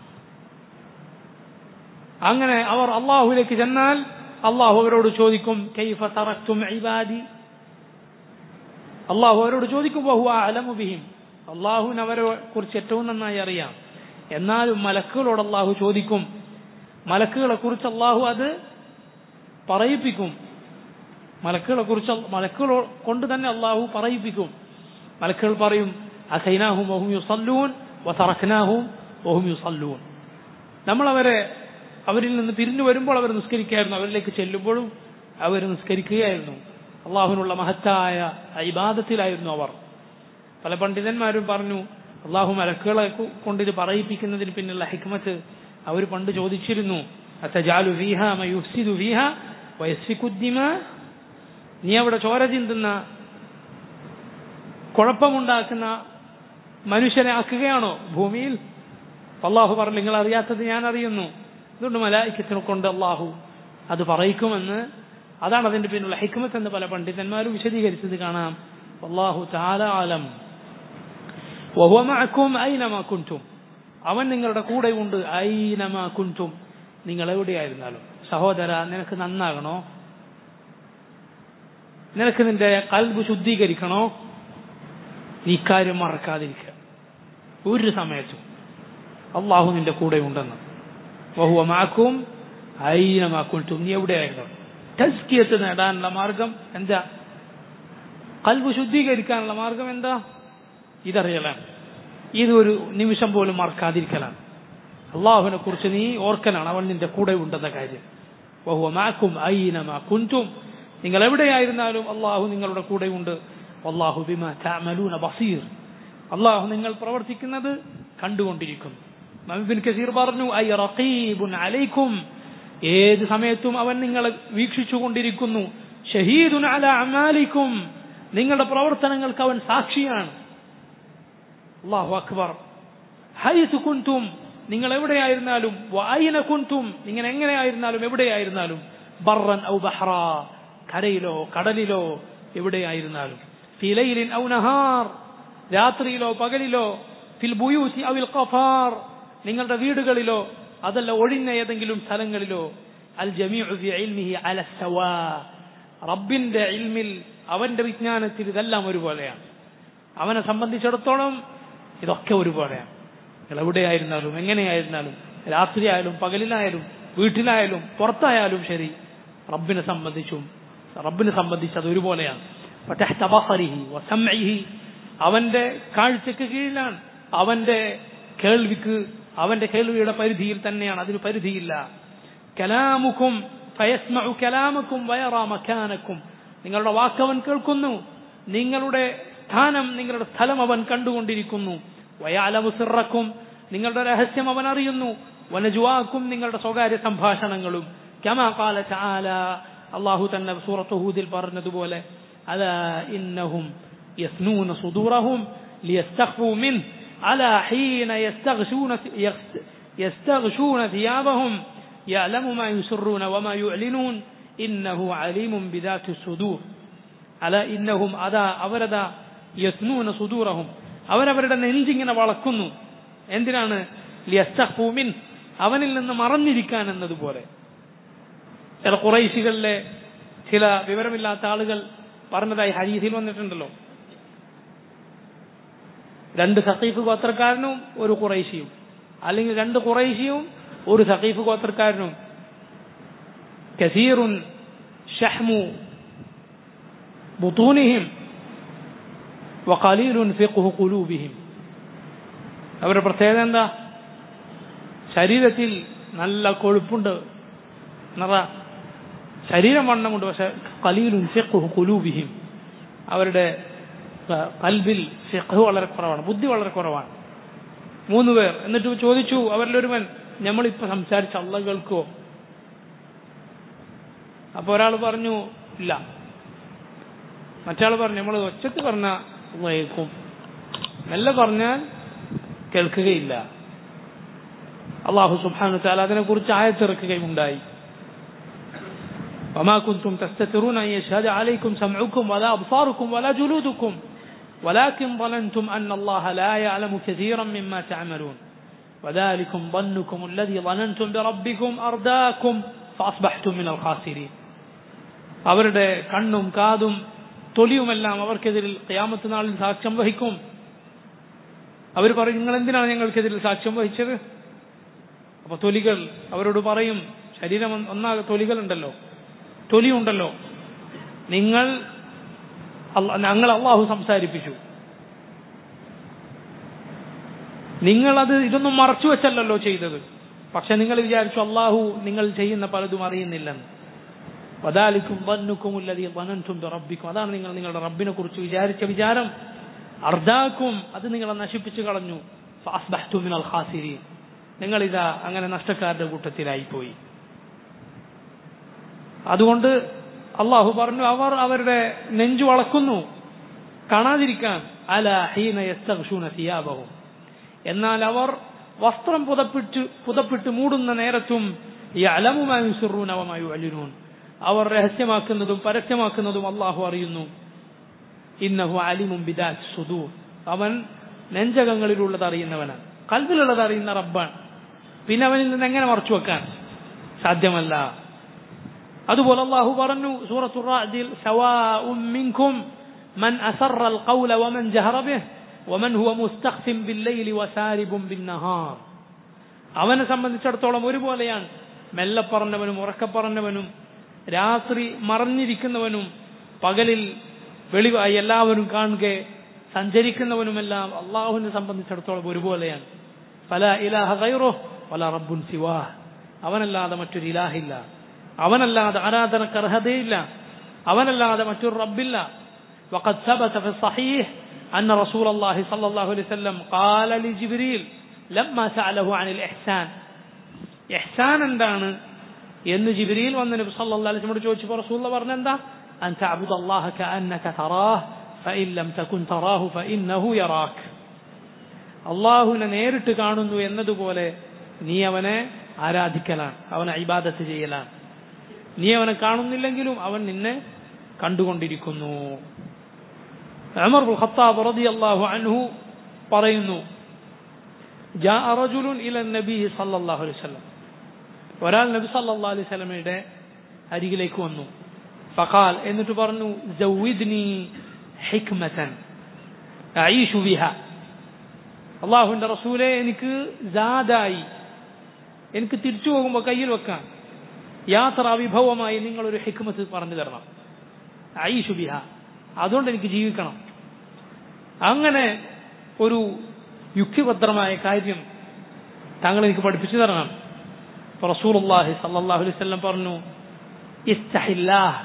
S1: അങ്ങനെ അവർ അള്ളാഹുവിലേക്ക് ചെന്നാൽ അള്ളാഹു അവരോട് ചോദിക്കും കൈഫ തറക്തും ഇബാദി അള്ളാഹു അവരോട് ചോദിക്കും ബഹു അലമു ബിഹിം അള്ളാഹുവിന് അവരെ കുറിച്ച് ഏറ്റവും നന്നായി അറിയാം എന്നാലും മലക്കുകളോട് അള്ളാഹു ചോദിക്കും മലക്കുകളെ കുറിച്ച് അള്ളാഹു അത് പറയിപ്പിക്കും മലക്കുകളെ കുറിച്ച് മലക്കുകൾ കൊണ്ട് തന്നെ അള്ളാഹു പറയിപ്പിക്കും മലക്കുകൾ പറയും അസൈനാഹും വഹും യുസല്ലൂൻ വസറഖ്നാഹും വഹും യുസല്ലൂൻ നമ്മൾ അവരെ അവരിൽ നിന്ന് പിരിഞ്ഞു വരുമ്പോൾ അവർ നിസ്കരിക്കുകയായിരുന്നു അവരിലേക്ക് ചെല്ലുമ്പോഴും അവർ നിസ്കരിക്കുകയായിരുന്നു അള്ളാഹുവിനുള്ള മഹത്തായ ഇബാദത്തിലായിരുന്നു അവർ പല പണ്ഡിതന്മാരും പറഞ്ഞു അള്ളാഹു മലക്കുകളെ കൊണ്ട് ഇത് പറയിപ്പിക്കുന്നതിന് പിന്നിലുള്ള ഹിക്മത്ത് അവർ പണ്ട് ചോദിച്ചിരുന്നു അത്തജാലു ഫീഹ മയുഫ്സിദു ഫീഹ വയസ്സിക്കുദ്ദിമ നീ അവിടെ ചോര ചിന്തുന്ന കുഴപ്പമുണ്ടാക്കുന്ന മനുഷ്യനെ ആക്കുകയാണോ ഭൂമിയിൽ അള്ളാഹു പറഞ്ഞു നിങ്ങൾ അറിയാത്തത് ഞാൻ അറിയുന്നു അതുകൊണ്ട് മലായിക്കത്തിനെ കൊണ്ട് അള്ളാഹു അത് പറയിക്കുമെന്ന് അതാണ് അതിന്റെ പിന്നിലുള്ള ഹിക്മത്ത് എന്ന് പല പണ്ഡിതന്മാരും വിശദീകരിച്ചത് കാണാം അള്ളാഹു താലാലം കുൻറ്റും അവൻ നിങ്ങളുടെ കൂടെ ഉണ്ട് ഐനമാ കുൻറ്റും നിങ്ങൾ എവിടെയായിരുന്നാലും സഹോദര നിനക്ക് നന്നാകണോ നിനക്ക് നിന്റെ കൽബ് ശുദ്ധീകരിക്കണോ നീ കാര്യം മറക്കാതിരിക്കുക ഒരു സമയത്തും അള്ളാഹു നിന്റെ കൂടെ ഉണ്ടെന്ന് വഹുവ മാക്കും ഐനമാക്കും നീ എവിടെയായിരുന്നു തസ്കിയത്ത് നേടാനുള്ള മാർഗം എന്താ കൽബ് ശുദ്ധീകരിക്കാനുള്ള മാർഗം എന്താ ഇതറിയലാണ് ഇതൊരു നിമിഷം പോലും മറക്കാതിരിക്കലാണ് അള്ളാഹുവിനെ കുറിച്ച് നീ ഓർക്കലാണ് അവൻ നിന്റെ കൂടെ ഉണ്ടെന്ന കാര്യം വഹുവ മാക്കും ഐനമാ കുൻറ്റും നിങ്ങൾ എവിടെയായിരുന്നാലും അള്ളാഹു നിങ്ങളുടെ കൂടെ ഉണ്ട് അള്ളാഹു ബിമ തഅമലൂന ബസീർ അള്ളാഹു നിങ്ങൾ പ്രവർത്തിക്കുന്നത് കണ്ടുകൊണ്ടിരിക്കുന്നു നബിൻ കസീർ പറഞ്ഞു ഐ റഖീബുൻ അലൈക്കും ഏത് സമയത്തും അവൻ നിങ്ങളെ വീക്ഷിച്ചു കൊണ്ടിരിക്കുന്നു ഷഹീദുൻ അല അമാലിക്കും നിങ്ങളുടെ പ്രവർത്തനങ്ങൾക്ക് അവൻ സാക്ഷിയാണ് അള്ളാഹു അക്ബർ ഹൈസ് കുൻതും നിങ്ങൾ എവിടെയായിരുന്നാലും വായന കുൻതും നിങ്ങൾ എങ്ങനെയായിരുന്നാലും എവിടെയായിരുന്നാലും ബർറൻ ഔ ബഹ്റ കരയിലോ കടലിലോ എവിടെയായിരുന്നാലും ഫിലൈലിൻ ഔ നഹാർ രാത്രിയിലോ പകലിലോ ഫിൽ ബുയൂസി അവിൽ ഖഫാർ നിങ്ങളുടെ വീടുകളിലോ അതല്ല ഒഴിഞ്ഞ ഏതെങ്കിലും സ്ഥലങ്ങളിലോ അൽ ജമീഉ ഫി ഇൽമിഹി അല സവാ റബ്ബിന്റെ ഇൽമിൽ അവന്റെ വിജ്ഞാനത്തിൽ ഇതെല്ലാം ഒരുപോലെയാണ് അവനെ സംബന്ധിച്ചിടത്തോളം ഇതൊക്കെ ഒരുപോലെയാണ് നിങ്ങൾ എവിടെയായിരുന്നാലും എങ്ങനെയായിരുന്നാലും രാത്രിയായാലും പകലിലായാലും വീട്ടിലായാലും പുറത്തായാലും ശരി റബ്ബിനെ സംബന്ധിച്ചും റബ്ബിനെ സംബന്ധിച്ച് അത് ഒരുപോലെയാണ് അവന്റെ കാഴ്ചക്ക് കീഴിലാണ് അവന്റെ കേൾവിക്ക് അവന്റെ കേൾവിയുടെ പരിധിയിൽ തന്നെയാണ് അതിന് പരിധിയില്ല കലാമുക്കും ഫയസ്മഉ കലാമക്കും വയറാ മക്കാനക്കും നിങ്ങളുടെ വാക്കവൻ കേൾക്കുന്നു നിങ്ങളുടെ സ്ഥാനം നിങ്ങളുടെ സ്ഥലം അവൻ കണ്ടുകൊണ്ടിരിക്കുന്നു വയാലവു സിറക്കും നിങ്ങളുടെ രഹസ്യം അവൻ അറിയുന്നു വനജുവാക്കും നിങ്ങളുടെ സ്വകാര്യ സംഭാഷണങ്ങളും كما قال تعالى അള്ളാഹു തന്നെ സൂറത്ത് ഹൂദിൽ പറഞ്ഞതുപോലെ അലാ ഇന്നഹും യസ്നൂന സുദൂറഹും ലിയസ്തഖ്ഫു മിൻ അലാ ഹീന യസ്തഗ്ശൂന യസ്തഗ്ശൂന ثيابهم يعلم ما يسرون وما يعلنون إنه عليم بذات الصدور അല ഇന്നഹും അതാ അവരതാ യസ്നൂന സുദൂറഹും അവരവരുടെ നെഞ്ചിങ്ങനെ വളക്കുന്നു എന്തിനാണ് ലിയസ്തഖ്ഫൂമിൻ അവനിൽ നിന്ന് മറഞ്ഞിരിക്കാൻ എന്നതുപോലെ ചില കുറൈശികളിലെ ചില വിവരമില്ലാത്ത ആളുകൾ പറഞ്ഞതായി ഹരീസിൽ വന്നിട്ടുണ്ടല്ലോ രണ്ട് സഖീഫ് ഗോത്രക്കാരനും ഒരു കുറൈശിയും അല്ലെങ്കിൽ രണ്ട് കുറൈശിയും ഒരു സഖീഫ് ഗോത്രക്കാരനും കസീറുൻ ഷഹ്മു ബുത്തൂനിഹിം വഖലീലുൻ ഫിഖ്ഹു ഖുലൂബിഹിം അവരുടെ പ്രത്യേകത എന്താ ശരീരത്തിൽ നല്ല കൊഴുപ്പുണ്ട് നിറ ശരീരം വണ്ണമുണ്ട് പക്ഷെ കലീലുൻ ഫിഖ്ഹു ഖുലൂബിഹിം അവരുടെ കൽബിൽ ഫിഖ് വളരെ കുറവാണ് ബുദ്ധി വളരെ കുറവാണ് മൂന്ന് പേർ എന്നിട്ട് ചോദിച്ചു അവരിലൊരുവൻ നമ്മളിപ്പോ സംസാരിച്ച അള്ള കേൾക്കുവോ അപ്പൊ ഒരാൾ പറഞ്ഞു ഇല്ല മറ്റാൾ പറഞ്ഞു നമ്മൾ ഒച്ചത്ത് പറഞ്ഞാൽ ഒന്ന് കേൾക്കും മെല്ലെ പറഞ്ഞാൽ കേൾക്കുകയില്ല അള്ളാഹു സുബ്ഹാനഹു വതആല അതിനെക്കുറിച്ച് ആയത്തിറക്കുകയുണ്ടായി وما كنتم تستترون أن يشهد عليكم سمعكم ولا أبصاركم ولا جلودكم ولكن ظننتم أن الله لا يعلم كثيرا مما تعملون وذلكم ظنكم الذي ظننتم بربكم أرداكم فأصبحتم من الخاسرين അവരുടെ കണ്ണും കാതും തൊലിയുമെല്ലാം അവർക്കെതിരിൽ ഖിയാമത്ത് നാളിൽ സാക്ഷ്യം വഹിക്കും അവർ പറയും നിങ്ങൾ എന്തിനാണ് ഞങ്ങൾക്കെതിരിൽ സാക്ഷ്യം വഹിച്ചത് അപ്പൊ തൊലികൾ അവരോട് പറയും ശരീരം ഒന്ന് ഒന്നാകെ തൊലികളുണ്ടല്ലോ തൊലിയുണ്ടല്ലോ നിങ്ങൾ അല്ല- ഞങ്ങൾ അള്ളാഹു സംസാരിപ്പിച്ചു നിങ്ങളത് ഇതൊന്നും മറച്ചു വെച്ചല്ലല്ലോ ചെയ്തത് പക്ഷെ നിങ്ങൾ വിചാരിച്ചു അള്ളാഹു നിങ്ങൾ ചെയ്യുന്ന പലതും അറിയുന്നില്ലെന്ന് വദാലിക്കും വന്നുക്കും ഉല്ലതി വനന്തും റബ്ബിക്കും അതാണ് നിങ്ങൾ നിങ്ങളുടെ റബ്ബിനെ കുറിച്ച് വിചാരിച്ച വിചാരം അർദാക്കും അത് നിങ്ങളെ നശിപ്പിച്ചു കളഞ്ഞു ഫഅസ്ബഹ്തു മിനൽ ഖാസിരീൻ നിങ്ങളിതാ അങ്ങനെ നഷ്ടക്കാരുടെ കൂട്ടത്തിലായി പോയി അതുകൊണ്ട് അള്ളാഹു പറഞ്ഞു അവർ അവരുടെ നെഞ്ചു വളക്കുന്നു കാണാതിരിക്കാൻ അല ഹീന യസ്തഗ്ഷൂന സിയാബഹും എന്നാൽ അവർ വസ്ത്രം പുതപ്പിട്ട് പുതപ്പിട്ട് മൂടുന്ന നേരത്തും യഅലമുമായുസിറൂനവമായുഅലിനൂൻ അവർ രഹസ്യമാക്കുന്നതും പരസ്യമാക്കുന്നതും അള്ളാഹു അറിയുന്നു ഇന്നഹു അലിമും ബിദാറ്റ് സുദൂർ അവൻ നെഞ്ചകങ്ങളിലുള്ളത് അറിയുന്നവനാണ് കൽവിലുള്ളത് അറിയുന്ന റബ്ബാണ് പിന്നെ അവനിൽ നിന്ന് എങ്ങനെ മറച്ചു വെക്കാൻ സാധ്യമല്ല അതുപോലെ അള്ളാഹു പറഞ്ഞു സൂറത്തു റാദിൽ സവാഉം മിൻകും മൻ അസറ القول ومن جهر به ومن هو مستخف بالليل وسارب بالنهار അവനെ സംബന്ധിച്ചിടത്തോളം ഒരുപോലെയാണ് മെല്ലെ പറഞ്ഞവനും ഉറക്കെ പറഞ്ഞവനും രാത്രി മറഞ്ഞിരിക്കുന്നവനും പകലിൽ വെളിവായി എല്ലാവരും കാണുക സഞ്ചരിക്കുന്നവനുമെല്ലാം അള്ളാഹുവിനെ സംബന്ധിച്ചിടത്തോളം ഒരുപോലെയാണ് പല ഇലാഹ ഗൈറോ പല റബ്ബുൻ സിവാഹ് അവനല്ലാതെ മറ്റൊരു ഇലാഹില്ല അവനല്ലാതെ ആരാധനക്ക് അർഹതയില്ല അവനല്ലാതെ മറ്റൊരു റബ്ബില്ല وقد ثبت في الصحيح أن رسول الله صلى الله عليه وسلم قال لجبريل لما سأله عن الإحسان إحسان എന്താണ് എന്ന് ജിബ്രീൽ വന്ന് നബി സല്ലല്ലാഹു അലൈഹി വസല്ലം ചോദിച്ചപ്പോൾ റസൂൽ പറഞ്ഞ എന്താ അൻ തഅബുദ അല്ലാഹ കഅന്നക തറാഹ് ഫഇൻ ലം തകുൻ തറാഹു ഫഇന്നഹു യറാക് അള്ളാഹുവിനെ നേരിട്ട് കാണുന്നു എന്നതുപോലെ നീ അവനെ ആരാധിക്കലാണ് അവനെ ഇബാദത്ത് ചെയ്യലാണ് നീ അവനെ കാണുന്നില്ലെങ്കിലും അവൻ നിന്നെ കണ്ടുകൊണ്ടിരിക്കുന്നു ഉമർ ബിൻ ഖത്താബ് റളിയല്ലാഹു അൻഹു പറയുന്നു جاء رجل إلى النبي صلى الله عليه وسلم ഒരാൾ നബി സല്ലല്ലാഹു അലൈഹി വസല്ലമയുടെ അരികിലേക്ക് വന്നു ഫഖാൽ എന്നിട്ട് പറഞ്ഞു സൗവിദ്നി ഹിക്മതൻ അഈഷു ബിഹ അള്ളാഹുവിന്റെ റസൂലെ എനിക്ക് ജാദായി എനിക്ക് തിരിച്ചു പോകുമ്പോൾ കയ്യിൽ വെക്കാൻ യാത്ര വിഭവമായി നിങ്ങളൊരു ഹിക്മത്ത് പറഞ്ഞു തരണം ഐഷു ബിഹ അതുകൊണ്ട് എനിക്ക് ജീവിക്കണം അങ്ങനെ ഒരു യുക്തിഭദ്രമായ കാര്യം താങ്കൾ എനിക്ക് പഠിപ്പിച്ചു തരണം റസൂലുള്ളാഹി സല്ലല്ലാഹു അലൈഹി വസല്ലം പറഞ്ഞു ഇസ്തഹില്ലാഹ്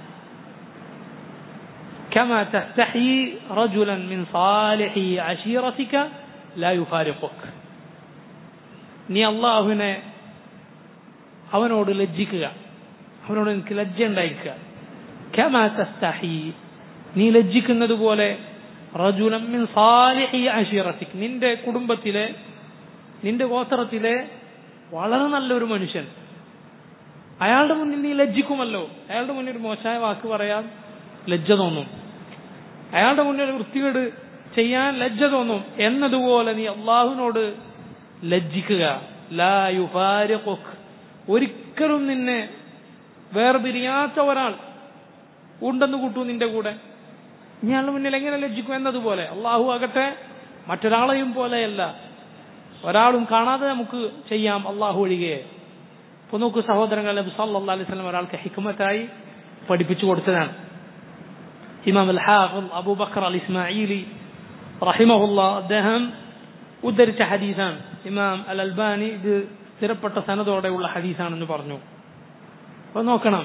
S1: كما تستحي رجلا من صالح عشيرتك لا يفارقك നീ അള്ളാഹുവിനെ അവനോട് ലജ്ജിക്കുക അവനോട് എനിക്ക് ലജ്ജ ഉണ്ടായിരിക്കുക كما تستحي നീ ലജ്ജിക്കുന്നത് പോലെ റജുലം മിൻ സാലിഹി അഷീറത്തിക് നിന്റെ കുടുംബത്തിലെ നിന്റെ ഗോത്രത്തിലെ വളരെ നല്ലൊരു മനുഷ്യൻ അയാളുടെ മുന്നിൽ നീ ലജ്ജിക്കുമല്ലോ അയാളുടെ മുന്നിൽ ഒരു മോശമായ വാക്ക് പറയാൻ ലജ്ജ തോന്നും അയാളുടെ മുന്നിൽ ഒരു വൃത്തികേട് ചെയ്യാൻ ലജ്ജ തോന്നും എന്നതുപോലെ നീ അള്ളാഹുവിനോട് ലജ്ജിക്കുക ലാ യുഫാരിഖുക് ഒരിക്കലും നിന്നെ വേർപിരിയാത്ത ഒരാൾ ഉണ്ടെന്ന് കൂട്ടു നിന്റെ കൂടെ ഇയാളുടെ മുന്നിൽ എങ്ങനെ ലജ്ജിക്കും എന്നതുപോലെ അള്ളാഹു ആകട്ടെ മറ്റൊരാളെയും പോലെയല്ല ഒരാളും കാണാതെ നമുക്ക് ചെയ്യാം അള്ളാഹു ഒഴികെ ഇപ്പൊ നോക്കൂ സഹോദരങ്ങൾ നബി സല്ലല്ലാഹു അലൈഹി വസല്ലം ഒരാൾക്ക് ഹിക്മത്തായി പഠിപ്പിച്ചു കൊടുത്തതാണ് ഇമാം അൽ ഹാഫിദ് അബൂബക്കർ അൽ ഇസ്മായിലി റഹിമഹുല്ല അദ്ദേഹം ഉദ്ധരിച്ച ഹദീസാണ് ഇമാം അൽ അൽബാനി ഇത് സ്ഥിരപ്പെട്ട സനതോടെയുള്ള ഹദീസാണെന്ന് പറഞ്ഞു അപ്പൊ നോക്കണം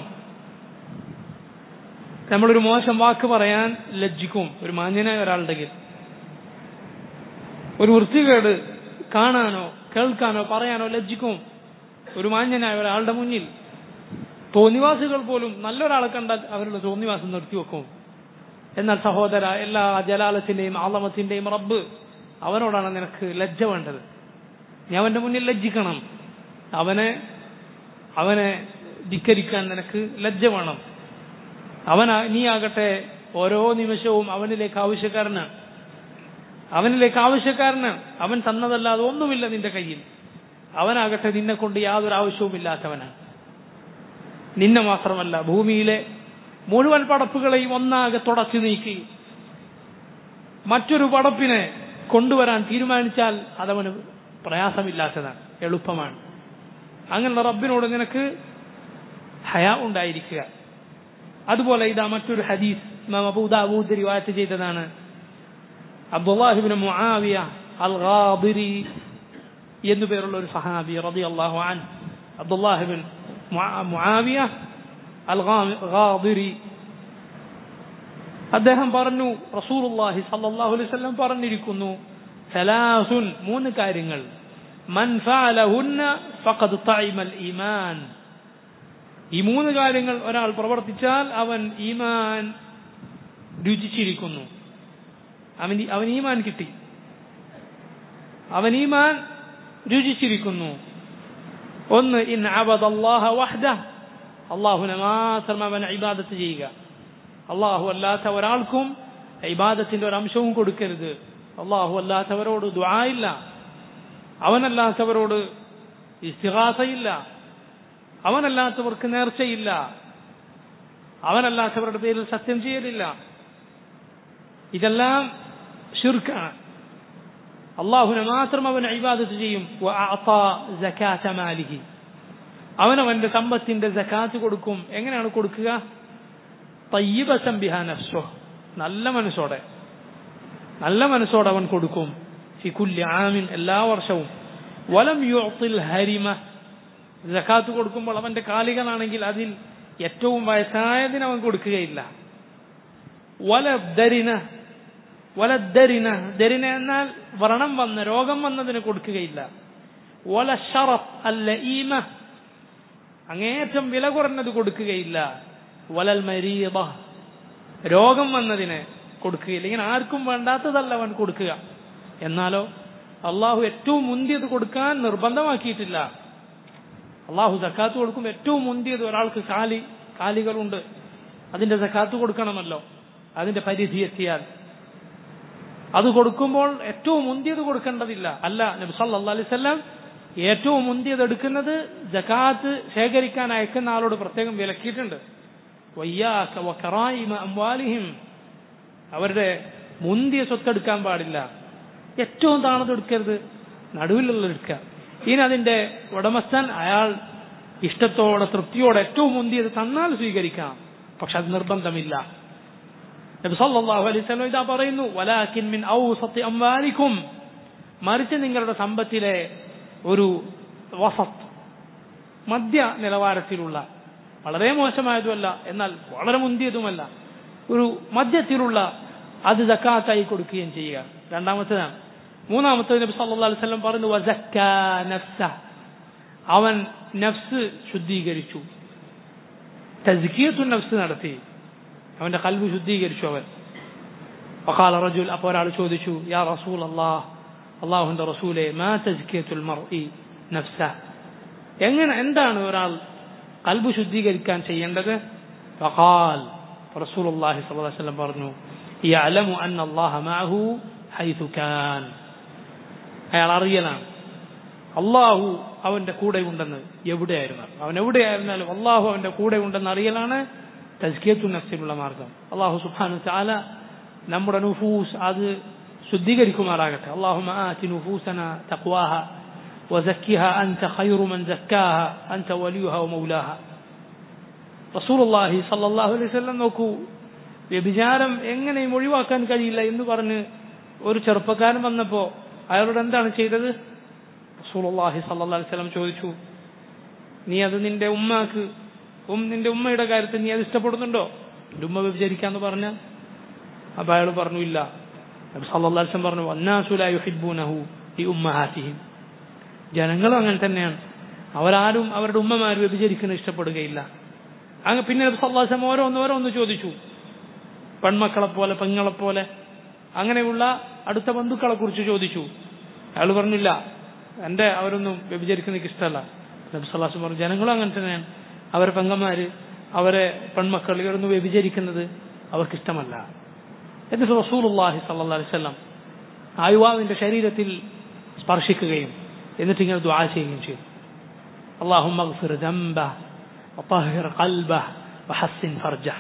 S1: നമ്മളൊരു മോശം വാക്ക് പറയാൻ ലജ്ജിക്കും ഒരു മാന്യനായ ഒരാളുണ്ടെങ്കിൽ ഒരു വൃത്തികേട് കാണാനോ കേൾക്കാനോ പറയാനോ ലജ്ജിക്കും ഒരു മാന്യനായ ഒരാളുടെ മുന്നിൽ തോന്നിവാസികൾ പോലും നല്ലൊരാളെ കണ്ടാൽ അവരുടെ തോന്നിവാസം നിർത്തിവെക്കും എന്നാൽ സഹോദര എല്ലാ ജലാലത്തിന്റെയും ആളമത്തിന്റെയും റബ്ബ് അവനോടാണ് നിനക്ക് ലജ്ജ വേണ്ടത് നീ അവന്റെ മുന്നിൽ ലജ്ജിക്കണം അവനെ അവനെ ധിക്കരിക്കാൻ നിനക്ക് ലജ്ജ വേണം അവൻ നീ ആകട്ടെ ഓരോ നിമിഷവും അവനിലേക്ക് ആവശ്യക്കാരനാണ് അവനിലേക്ക് ആവശ്യക്കാരനാണ് അവൻ തന്നതല്ലാതെ ഒന്നുമില്ല നിന്റെ കയ്യിൽ അവനാകട്ടെ നിന്നെ കൊണ്ട് യാതൊരു ആവശ്യവും ഇല്ലാത്തവനാണ് നിന്നെ മാത്രമല്ല ഭൂമിയിലെ മുഴുവൻ പടപ്പുകളെയും ഒന്നാകെ തുടച്ചു നീക്കി മറ്റൊരു പടപ്പിനെ കൊണ്ടുവരാൻ തീരുമാനിച്ചാൽ അതവന് പ്രയാസമില്ലാത്തതാണ് എളുപ്പമാണ് അങ്ങനെയുള്ള റബ്ബിനോട് നിനക്ക് ഹയ ഉണ്ടായിരിക്കുക അതുപോലെ ഇതാ മറ്റൊരു ഹദീസ് ഇമാം അബൂദാബൂദ് റിവായത്ത് ചെയ്തതാണ് അബ്ദുല്ലാഹിബിന് മുആവിയ അൽ ഗാബിരി എന്നു പേരുള്ള ഒരു സഹാബി റളിയല്ലാഹു അൻ അബ്ദുല്ലാഹിബിൻ മുആവിയ അൽ ഗാബിരി അദ്ദേഹം പറഞ്ഞു റസൂലുള്ളാഹി സല്ലല്ലാഹു അലൈഹി വസല്ലം പറഞ്ഞിരിക്കുന്നു സലാസുൻ മൂന്ന് കാര്യങ്ങൾ മൻ ഫഅലഹുന്ന ഫഖദ് തഇമൽ ഈമാൻ ഈ മൂന്ന് കാര്യങ്ങൾ ഒരാൾ പ്രവർത്തിച്ചാൽ അവൻ ഈമാൻ രുചിച്ചിരിക്കുന്നു അവൻ അവൻ ഈമാൻ കിട്ടി അവൻ ഈമാൻ രുചിച്ചിരിക്കുന്നു ഒന്ന് ഇൻ അബദല്ലാഹ വഹ്ദ അള്ളാഹുനെ മാത്രം അവൻ ഇബാദത്ത് ചെയ്യുക അള്ളാഹു അല്ലാത്ത ഒരാൾക്കും ഇബാദത്തിന്റെ ഒരു അംശവും കൊടുക്കരുത് അള്ളാഹു അല്ലാത്തവരോട് ദ്വായില്ല അവനല്ലാത്തവരോട് ഇസ്തിഹാസയില്ല അവനല്ലാത്തവർക്ക് നേർച്ചയില്ല അവനല്ലാത്തവരുടെ പേരിൽ സത്യം ചെയ്യലില്ല ഇതെല്ലാം ഷിർക്കാണ് അള്ളാഹുനെ മാത്രം അവൻ ഇബാദത്ത് ചെയ്യും മാലിഹി അവനവന്റെ സമ്പത്തിന്റെ ജക്കാത്ത് കൊടുക്കും എങ്ങനെയാണ് കൊടുക്കുക തയ്യബസം ബിഹാനസ്വ നല്ല മനസ്സോടെ നല്ല മനസ്സോടെ അവൻ കൊടുക്കും ഫിക്കുല്യ ആമിൻ എല്ലാ വർഷവും വലം യുത്തിൽ ഹരിമ ജക്കാത്ത് കൊടുക്കുമ്പോൾ അവന്റെ കാലികളാണെങ്കിൽ അതിൽ ഏറ്റവും വയസ്സായതിന് അവൻ കൊടുക്കുകയില്ല വലദരിന വലദരിന ദരിന എന്നാൽ വ്രണം വന്ന രോഗം വന്നതിന് കൊടുക്കുകയില്ല വല ഷറഫ് അല്ല ഈമ അങ്ങേറ്റം വില കുറഞ്ഞത് കൊടുക്കുകയില്ല വലൽ മരീബ രോഗം വന്നതിന് കൊടുക്കുകയില്ല ഇങ്ങനെ ആർക്കും വേണ്ടാത്തതല്ല അവൻ കൊടുക്കുക എന്നാലോ അള്ളാഹു ഏറ്റവും മുന്തിയത് കൊടുക്കാൻ നിർബന്ധമാക്കിയിട്ടില്ല അള്ളാഹു സക്കാത്ത് കൊടുക്കും ഏറ്റവും മുന്തിയത് ഒരാൾക്ക് കാലി കാലികളുണ്ട് അതിന്റെ സക്കാത്ത് കൊടുക്കണമല്ലോ അതിന്റെ പരിധി എത്തിയാൽ അത് കൊടുക്കുമ്പോൾ ഏറ്റവും മുന്തിയത് കൊടുക്കേണ്ടതില്ല അല്ല നബി സല്ലല്ലാഹു അലൈഹി വസല്ലം ഏറ്റവും മുന്തിയത് എടുക്കുന്നത് ജക്കാത്ത് ശേഖരിക്കാൻ അയക്കുന്ന ആളോട് പ്രത്യേകം വിലക്കിയിട്ടുണ്ട് വയ്യാക്ക വക്കറായിമ അംവാലിഹിം അവരുടെ മുന്തിയ സ്വത്തെടുക്കാൻ പാടില്ല ഏറ്റവും താണത് എടുക്കരുത് നടുവിലുള്ള എടുക്കുക ഇനി അതിന്റെ ഉടമസ്ഥൻ അയാൾ ഇഷ്ടത്തോടെ തൃപ്തിയോടെ ഏറ്റവും മുന്തിയത് തന്നാൽ സ്വീകരിക്കാം പക്ഷെ അത് നിർബന്ധമില്ല നബി സല്ലല്ലാഹു അലൈഹി വസല്ലം ഇതാ പറയുന്നു വലാകിൻ മിൻ ഔസത്തി അംവാലിക്കും മറിച്ച് നിങ്ങളുടെ സമ്പത്തിലെ ഒരു വസത്ത് മധ്യ നിലവാരത്തിലുള്ള വളരെ മോശമായതുമല്ല എന്നാൽ വളരെ മുന്തിയതുമല്ല ഒരു മധ്യത്തിലുള്ള അത് ജക്കാത്തായി കൊടുക്കുകയും ചെയ്യുക രണ്ടാമത്തേതാണ് മൂന്നാമത്തെ നബി സല്ലല്ലാഹു അലൈഹി വസല്ലം പറഞ്ഞു വസക്ക നഫ്സ അവൻ നഫ്സ് ശുദ്ധീകരിച്ചു തസ്കിയത്തു നഫ്സ് നടത്തി അവന്റെ കൽബ് ശുദ്ധീകരിച്ചു അവൻ وقال رجل അപ്പോൾ ഒരാൾ ചോദിച്ചു യാ റസൂൽ അല്ലാഹ് അള്ളാഹുന്റെ റസൂലെ മാ തസ്കിയത്തുൽ മർഇ നഫ്സ എങ്ങനെ എന്താണ് ഒരാൾ കൽബ് ശുദ്ധീകരിക്കാൻ ചെയ്യേണ്ടത് فقال رسول الله صلى الله عليه وسلم പറഞ്ഞു يعلم أن الله معه حيث كان അയാൾ അറിയലാണ് അള്ളാഹു അവന്റെ കൂടെ ഉണ്ടെന്ന് എവിടെയായിരുന്നാലും അവൻ എവിടെയായിരുന്നാലും അള്ളാഹു അവന്റെ കൂടെ ഉണ്ടെന്ന് അറിയലാണ് തസ്കിയത്തു നഫ്സിനുള്ള മാർഗം അള്ളാഹു സുബ്ഹാനഹു തആല നമ്മുടെ നുഫൂസ് അത് ശുദ്ധീകരിക്കുമാറാകട്ടെ അള്ളാഹുമ ആതി നുഫൂസന തഖ്വാഹ وزكها أنت خير من زكاها أنت وليها ومولاها رسول الله صلى الله عليه وسلم നോക്കൂ വ്യഭിചാരം എങ്ങനെയും ഒഴിവാക്കാൻ കഴിയില്ല എന്ന് പറഞ്ഞ് ഒരു ചെറുപ്പക്കാരൻ വന്നപ്പോ അയാളോട് എന്താണ് ചെയ്തത് റസൂലുള്ളാഹി സല്ലല്ലാഹു അലൈഹി വസല്ലം ചോദിച്ചു നീ അത് നിന്റെ ഉമ്മാക്ക് ഉം നിന്റെ ഉമ്മയുടെ കാര്യത്തിൽ നീ അത് ഇഷ്ടപ്പെടുന്നുണ്ടോ നിന്റെ ഉമ്മ വ്യഭിചരിക്കാന്ന് പറഞ്ഞ അപ്പൊ അയാൾ പറഞ്ഞു ഇല്ല നബി സല്ലല്ലാഹു അലൈഹി വസല്ലം പറഞ്ഞു വന്നാസു ലാ യുഹിബ്ബൂനഹു ലി ഉമ്മഹാതിഹിം ജനങ്ങളും അങ്ങനെ തന്നെയാണ് അവരാരും അവരുടെ ഉമ്മമാർ വ്യഭിചരിക്കുന്നത് ഇഷ്ടപ്പെടുകയില്ല അങ്ങ് പിന്നെ നബി സല്ലല്ലാഹു അലൈഹി വസല്ലം ഓരോന്ന് ഓരോന്ന് ചോദിച്ചു പെൺമക്കളെ പോലെ പെങ്ങളെ പോലെ അങ്ങനെയുള്ള അടുത്ത ബന്ധുക്കളെ കുറിച്ച് ചോദിച്ചു അയാൾ പറഞ്ഞില്ല എന്റെ അവരൊന്നും വ്യഭിചരിക്കുന്ന എനിക്ക് ഇഷ്ടമല്ല നബ്സല്ലാസ് പറഞ്ഞു ജനങ്ങളും അങ്ങനെ തന്നെയാണ് അവരെ പെങ്ങന്മാര് അവരെ പെൺമക്കൾ ഇവരൊന്നും വ്യഭിചരിക്കുന്നത് അവർക്ക് ഇഷ്ടമല്ല എന്നിട്ട് റസൂലുള്ളാഹി സല്ലല്ലാഹു അലൈഹി വസല്ലം ആ യുവാവിന്റെ ശരീരത്തിൽ സ്പർശിക്കുകയും എന്നിട്ട് ഇങ്ങനെ ദുആ ചെയ്യുകയും ചെയ്തു اللهم اغفر ذنبه وطهر قلبه وحسن فرجه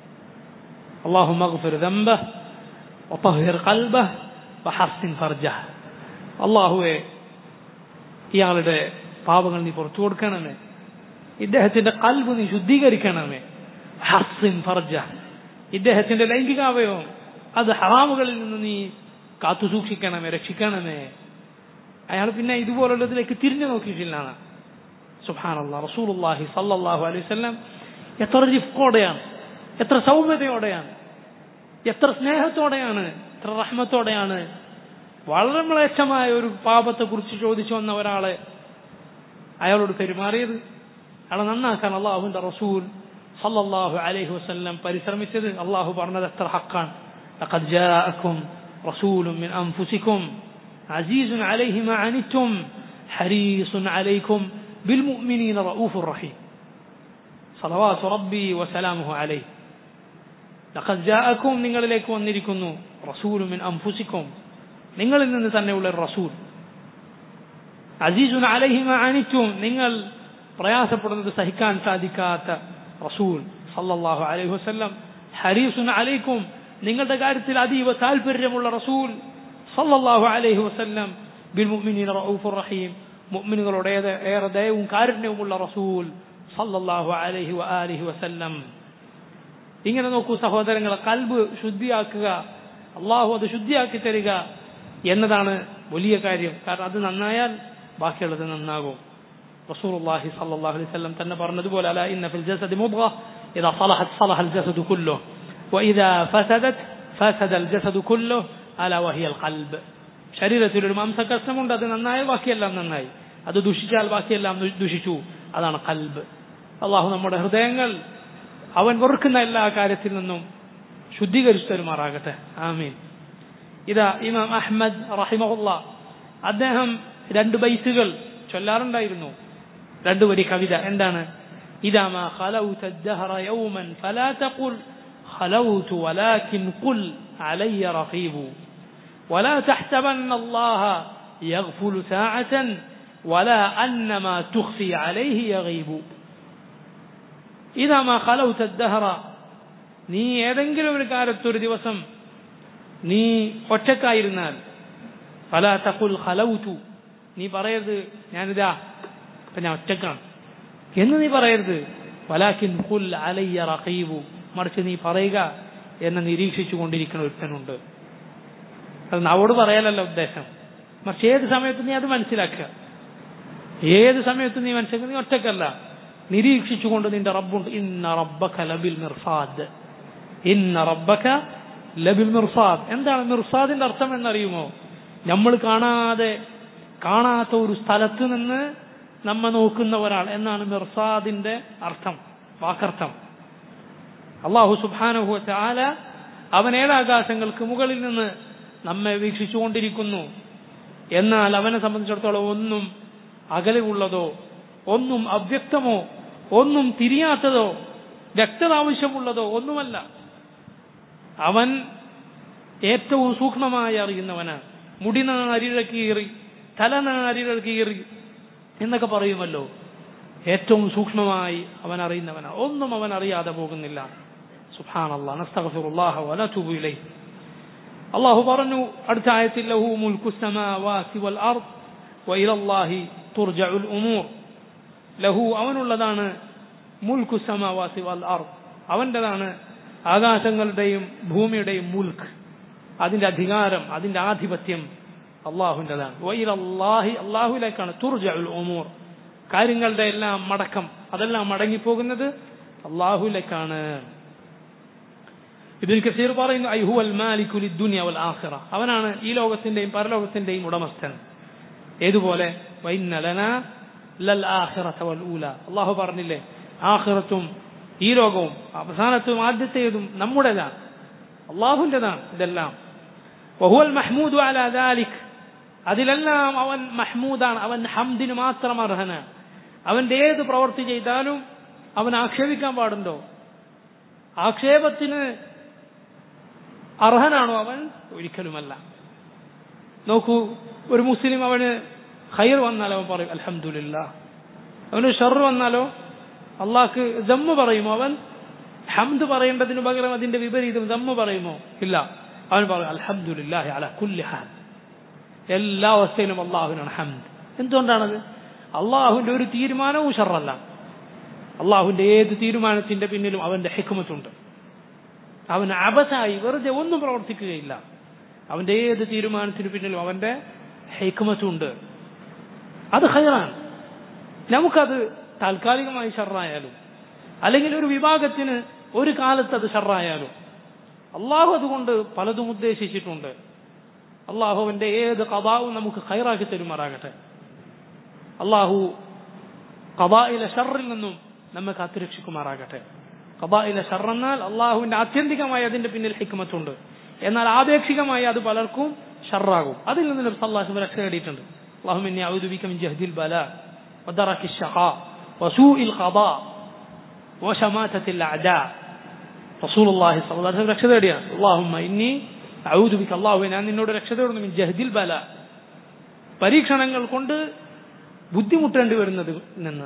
S1: اللهم اغفر ذنبه وطهر قلبه وحسن فرجه അള്ളാഹുവെ ഇയാളുടെ പാപങ്ങൾ നീ പുറത്തു കൊടുക്കണമേ ഇദ്ദേഹത്തിന്റെ കൽബ് നീ ശുദ്ധീകരിക്കണമേ ഹസ്സിൻ ഫർജ ഇദ്ദേഹത്തിന്റെ ലൈംഗികാവയവം അത് ഹറാമുകളിൽ നിന്ന് നീ കാത്തു സൂക്ഷിക്കണമേ രക്ഷിക്കണമേ അയാൾ പിന്നെ ഇതുപോലുള്ളതിലേക്ക് തിരിഞ്ഞു നോക്കിയിട്ടില്ല സുഹാനല്ല റസൂലുല്ലാഹി സല്ലല്ലാഹു അലൈഹി വസല്ലം എത്ര റിഫ്കോടെയാണ് എത്ര സൗമ്യതയോടെയാണ് എത്ര സ്നേഹത്തോടെയാണ് എത്ര റഹ്മത്തോടെയാണ് വളരെ മ്ലേച്ഛമായ ഒരു പാപത്തെ കുറിച്ച് ചോദിച്ചു വന്ന ഒരാളെ അയാളോട് പെരുമാറിയത് അയാളെ നന്നാക്കാൻ അള്ളാഹുവിന്റെ റസൂൽ സല്ലല്ലാഹു അലൈഹി വസല്ലം പരിശ്രമിച്ചത് അള്ളാഹു പറഞ്ഞത് എത്ര ഹക്കാണ് لقد جاءكم رسول من أنفسكم عزيز عليه ما عنتم حريص عليكم بالمؤمنين رؤوف رحيم صلوات ربي وسلامه عليه لقد جاءكم നിങ്ങളിലേക്ക് വന്നിരിക്കുന്നു റസൂൽ മിൻ അൻഫുസിക്കും നിങ്ങളിൽ നിന്ന് തന്നെയുള്ള റസൂൽ അസീസുൻ അലഹിമ അനിറ്റും നിങ്ങൾ പ്രയാസപ്പെടുന്നത് സഹിക്കാൻ സാധിക്കാത്ത റസൂൽ സല്ലല്ലാഹു അലൈഹി വസല്ലം ഹരീസുൻ അലൈക്കും നിങ്ങളുടെ കാര്യത്തിൽ അതീവ താല്പര്യമുള്ള റസൂൽ സല്ലല്ലാഹു അലൈഹി വസല്ലം ബിൽ മുഅ്മിനീന റഊഫുർ റഹീം മുഅ്മിനുകളോട് ഏറെ ദയവും കാരുണ്യവുമുള്ള റസൂൽ സല്ലല്ലാഹു അലൈഹി വആലിഹി വസല്ലം ഇങ്ങനെ നോക്കൂ സഹോദരങ്ങളെ കൽബ് ശുദ്ധിയാക്കുക അള്ളാഹു അത് ശുദ്ധിയാക്കി തരിക എന്നതാണ് വലിയ കാര്യം കാരണം അത് നന്നായാൽ ബാക്കിയുള്ളത് നന്നാകും റസൂലുള്ളാഹി സ്വല്ലല്ലാഹു അലൈഹി വസല്ലം തന്നെ പറഞ്ഞതുപോലെ അല ഇന്ന ഫിൽ ജസദി മുദ്ഗ ഇദാ സലഹത് സലഹ അൽ ജസദു കുല്ലു വഇദാ ഫസദത് ഫസദ അൽ ജസദു കുല്ലു അല വഹിയ അൽ ഖൽബ് ശരീരത്തിൽ ഒരു മാംസകഷ്ണമുണ്ട് അത് നന്നായാൽ ബാക്കിയെല്ലാം നന്നായി അത് ദുഷിച്ചാൽ ബാക്കിയെല്ലാം ദുഷിച്ചു അതാണ് കൽബ് അള്ളാഹു നമ്മുടെ ഹൃദയങ്ങൾ അവൻ വെറുക്കുന്ന എല്ലാ കാര്യത്തിൽ നിന്നും ശുദ്ധീകരിച്ചു തരുമാറാകട്ടെ ആമീൻ ഇതാ ഇമാം അഹ്മദ് റഹിമഹുല്ല അദ്ദേഹം രണ്ട് ബൈസുകൾ ചൊല്ലാറുണ്ടായിരുന്നു രണ്ടു വരി കവിത എന്താണ് إذا ما خلوت الدهر يوما فلا تقل خلوت ولكن قل علي رقيب ولا تحسبن الله يغفل ساعة ولا أن ما تخفي عليه يغيب إذا ما خلوت الدهر നീ ഏതെങ്കിലും ഒരു കാലത്ത് ഒരു ദിവസം നീ ഒറ്റക്കായിരുന്നാൽ പല തക്കുൽ ഹലൗതു നീ പറയരുത് ഞാനിതാ ഇപ്പൊ ഞാൻ ഒറ്റക്കാണ് എന്ന് നീ പറയരുത് വലാക്കിൻ കുൽ അലയ്യ റഖീബു മറിച്ച് നീ പറയുക എന്നെ നിരീക്ഷിച്ചു കൊണ്ടിരിക്കുന്ന ഒരുത്തനുണ്ട് അത് നവോട് പറയാലല്ല ഉദ്ദേശം മറിച്ച് ഏത് സമയത്ത് നീ അത് മനസ്സിലാക്കുക ഏത് സമയത്ത് നീ മനസ്സിലാക്കുക നീ ഒറ്റക്കല്ല നിരീക്ഷിച്ചുകൊണ്ട് നിന്റെ റബ്ബുണ്ട് ഇന്ന റബ്ബക ലബിൽ മിർസാദ് ഇന്ന റബ്ബക ലബിൽ മിർസാദ് എന്താണ് മിർസാദിന്റെ അർത്ഥം എന്നറിയുമോ നമ്മൾ കാണാതെ കാണാത്ത ഒരു സ്ഥലത്ത് നിന്ന് നമ്മെ നോക്കുന്ന ഒരാൾ എന്നാണ് മിർസാദിന്റെ അർത്ഥം വാക്കർത്ഥം അള്ളാഹു സുബാനഹു ആല അവൻ ഏഴാകാശങ്ങൾക്ക് മുകളിൽ നിന്ന് നമ്മെ വീക്ഷിച്ചുകൊണ്ടിരിക്കുന്നു എന്നാൽ അവനെ സംബന്ധിച്ചിടത്തോളം ഒന്നും അകലെയുള്ളതോ ഒന്നും അവ്യക്തമോ ഒന്നും തിരിയാത്തതോ വ്യക്തത ആവശ്യമുള്ളതോ ഒന്നുമല്ല അവൻ ഏറ്റവും സൂക്ഷ്മമായി അറിയുന്നവനാണ് മുടിനാരിഴ കീറി തലനാരിഴ കീറി എന്നൊക്കെ പറയുമല്ലോ ഏറ്റവും സൂക്ഷ്മമായി അവൻ അറിയുന്നവനാണ് ഒന്നും അവൻ അറിയാതെ പോകുന്നില്ല സുബ്ഹാനല്ലാഹ് നസ്തഗ്ഫിറുല്ലാഹ വ നതൂബു ഇലൈഹി അള്ളാഹു പറഞ്ഞു അടുത്ത ആയത്തിൽ ലഹു മുൽക്കു സമാവാതി വൽ അർദ് വഇല അല്ലാഹി തുർജഉൽ ഉമൂർ ലഹു അവനുള്ളതാണ് മുൽക്കു സമാവാതി വൽ അർദ് അവന്റേതാണ് ആകാശങ്ങളുടെയും ഭൂമിയുടെയും മുൽക്ക് അതിന്റെ അധികാരം അതിന്റെ ആധിപത്യം അള്ളാഹുവിൻ്റെതാണ് വൈലല്ലാഹി അള്ളാഹുവിലേക്കാണ് തുർജഉൽ ഉമൂർ കാര്യങ്ങളുടെ എല്ലാം മടക്കം അതെല്ലാം മടങ്ങിപ്പോകുന്നത് അള്ളാഹുവിലേക്കാണ് ഇബിൻ കസീർ പറയുന്നു ഐഹു അൽ മാലിക്കു ലിദ്ദുനിയ വൽ ആഖിറ അവനാണ് ഈ ലോകത്തിന്റെയും പരലോകത്തിന്റെയും ഉടമസ്ഥൻ ഏതുപോലെ വൈന്ന ലനാ ലൽ ആഖിറത വൽ ഊല അള്ളാഹു പറഞ്ഞില്ലേ ആഖിറത്തും ഈ ലോകവും അവസാനത്തും ആദ്യത്തേതും നമ്മുടേതാണ് അള്ളാഹുവിൻ്റെതാണ് ഇതെല്ലാം വഹുവൽ മഹ്മൂദു അല ദാലിക് അതിലെല്ലാം അവൻ മഹ്മൂദാണ് അവൻ ഹംദിന് മാത്രം അർഹനാണ് അവന്റെ ഏത് പ്രവൃത്തി ചെയ്താലും അവൻ ആക്ഷേപിക്കാൻ പാടുണ്ടോ ആക്ഷേപത്തിന് അർഹനാണോ അവൻ ഒരിക്കലുമല്ല നോക്കൂ ഒരു മുസ്ലിം അവന് ഖൈർ വന്നാൽ അവൻ പറയും അലഹമില്ല അവന് ഷർ വന്നാലോ അള്ളാഹ്ക്ക് ജമ്മ് പറയുമോ അവൻ ഹംദ് പറയേണ്ടതിന് പകരം അതിന്റെ വിപരീതം ജമ്മ് പറയുമോ ഇല്ല അവൻ പറയും അലഹമില്ലാഹി അല കുല്ലി ഹാൻ എല്ലാ അവസ്ഥയിലും അള്ളാഹുവിനാണ് ഹംദ് എന്തുകൊണ്ടാണത് അള്ളാഹുവിന്റെ ഒരു തീരുമാനവും ഷറല്ല അള്ളാഹുവിന്റെ ഏത് തീരുമാനത്തിന്റെ പിന്നിലും അവന്റെ ഹിക്മത്തുണ്ട് അവൻ അബസായി വെറുതെ ഒന്നും പ്രവർത്തിക്കുകയില്ല അവന്റെ ഏത് തീരുമാനത്തിന് പിന്നിലും അവന്റെ ഹൈക്കമത്തുണ്ട് അത് ഹൈറാണ് നമുക്കത് താൽക്കാലികമായി ഷർറായാലും അല്ലെങ്കിൽ ഒരു വിഭാഗത്തിന് ഒരു കാലത്ത് അത് ഷർറായാലും അള്ളാഹു അതുകൊണ്ട് പലതും ഉദ്ദേശിച്ചിട്ടുണ്ട് അള്ളാഹുവിന്റെ ഏത് കഥാവും നമുക്ക് ഹൈറാക്കി തരുമാറാകട്ടെ അള്ളാഹു കഥായിലെ ഷറിൽ നിന്നും നമ്മെ കാത്തുരക്ഷിക്കുമാറാകട്ടെ കഥായിലെ ഷറെന്നാൽ അള്ളാഹുവിന്റെ ആത്യന്തികമായി അതിന്റെ പിന്നിൽ ഹിക്മത്തുണ്ട് എന്നാൽ ആപേക്ഷികമായി അത് പലർക്കും ഷറാകും അതിൽ നിന്ന് നബി സല്ലല്ലാഹു അലൈഹി രക്ഷ നേടിയിട്ടുണ്ട് اللهم اني اعوذ بك من جهد البلاء ودرك الشقاء وسوء القضاء وشماتة الاعداء رسول الله صلى الله عليه وسلم രക്ഷ തേടിയാണ് اللهم اني اعوذ بك الله ഞാൻ നിന്നോട് രക്ഷ തേടുന്നു من جهد البلاء പരീക്ഷണങ്ങൾ കൊണ്ട് ബുദ്ധിമുട്ടേണ്ടി വരുന്നത് നിന്ന്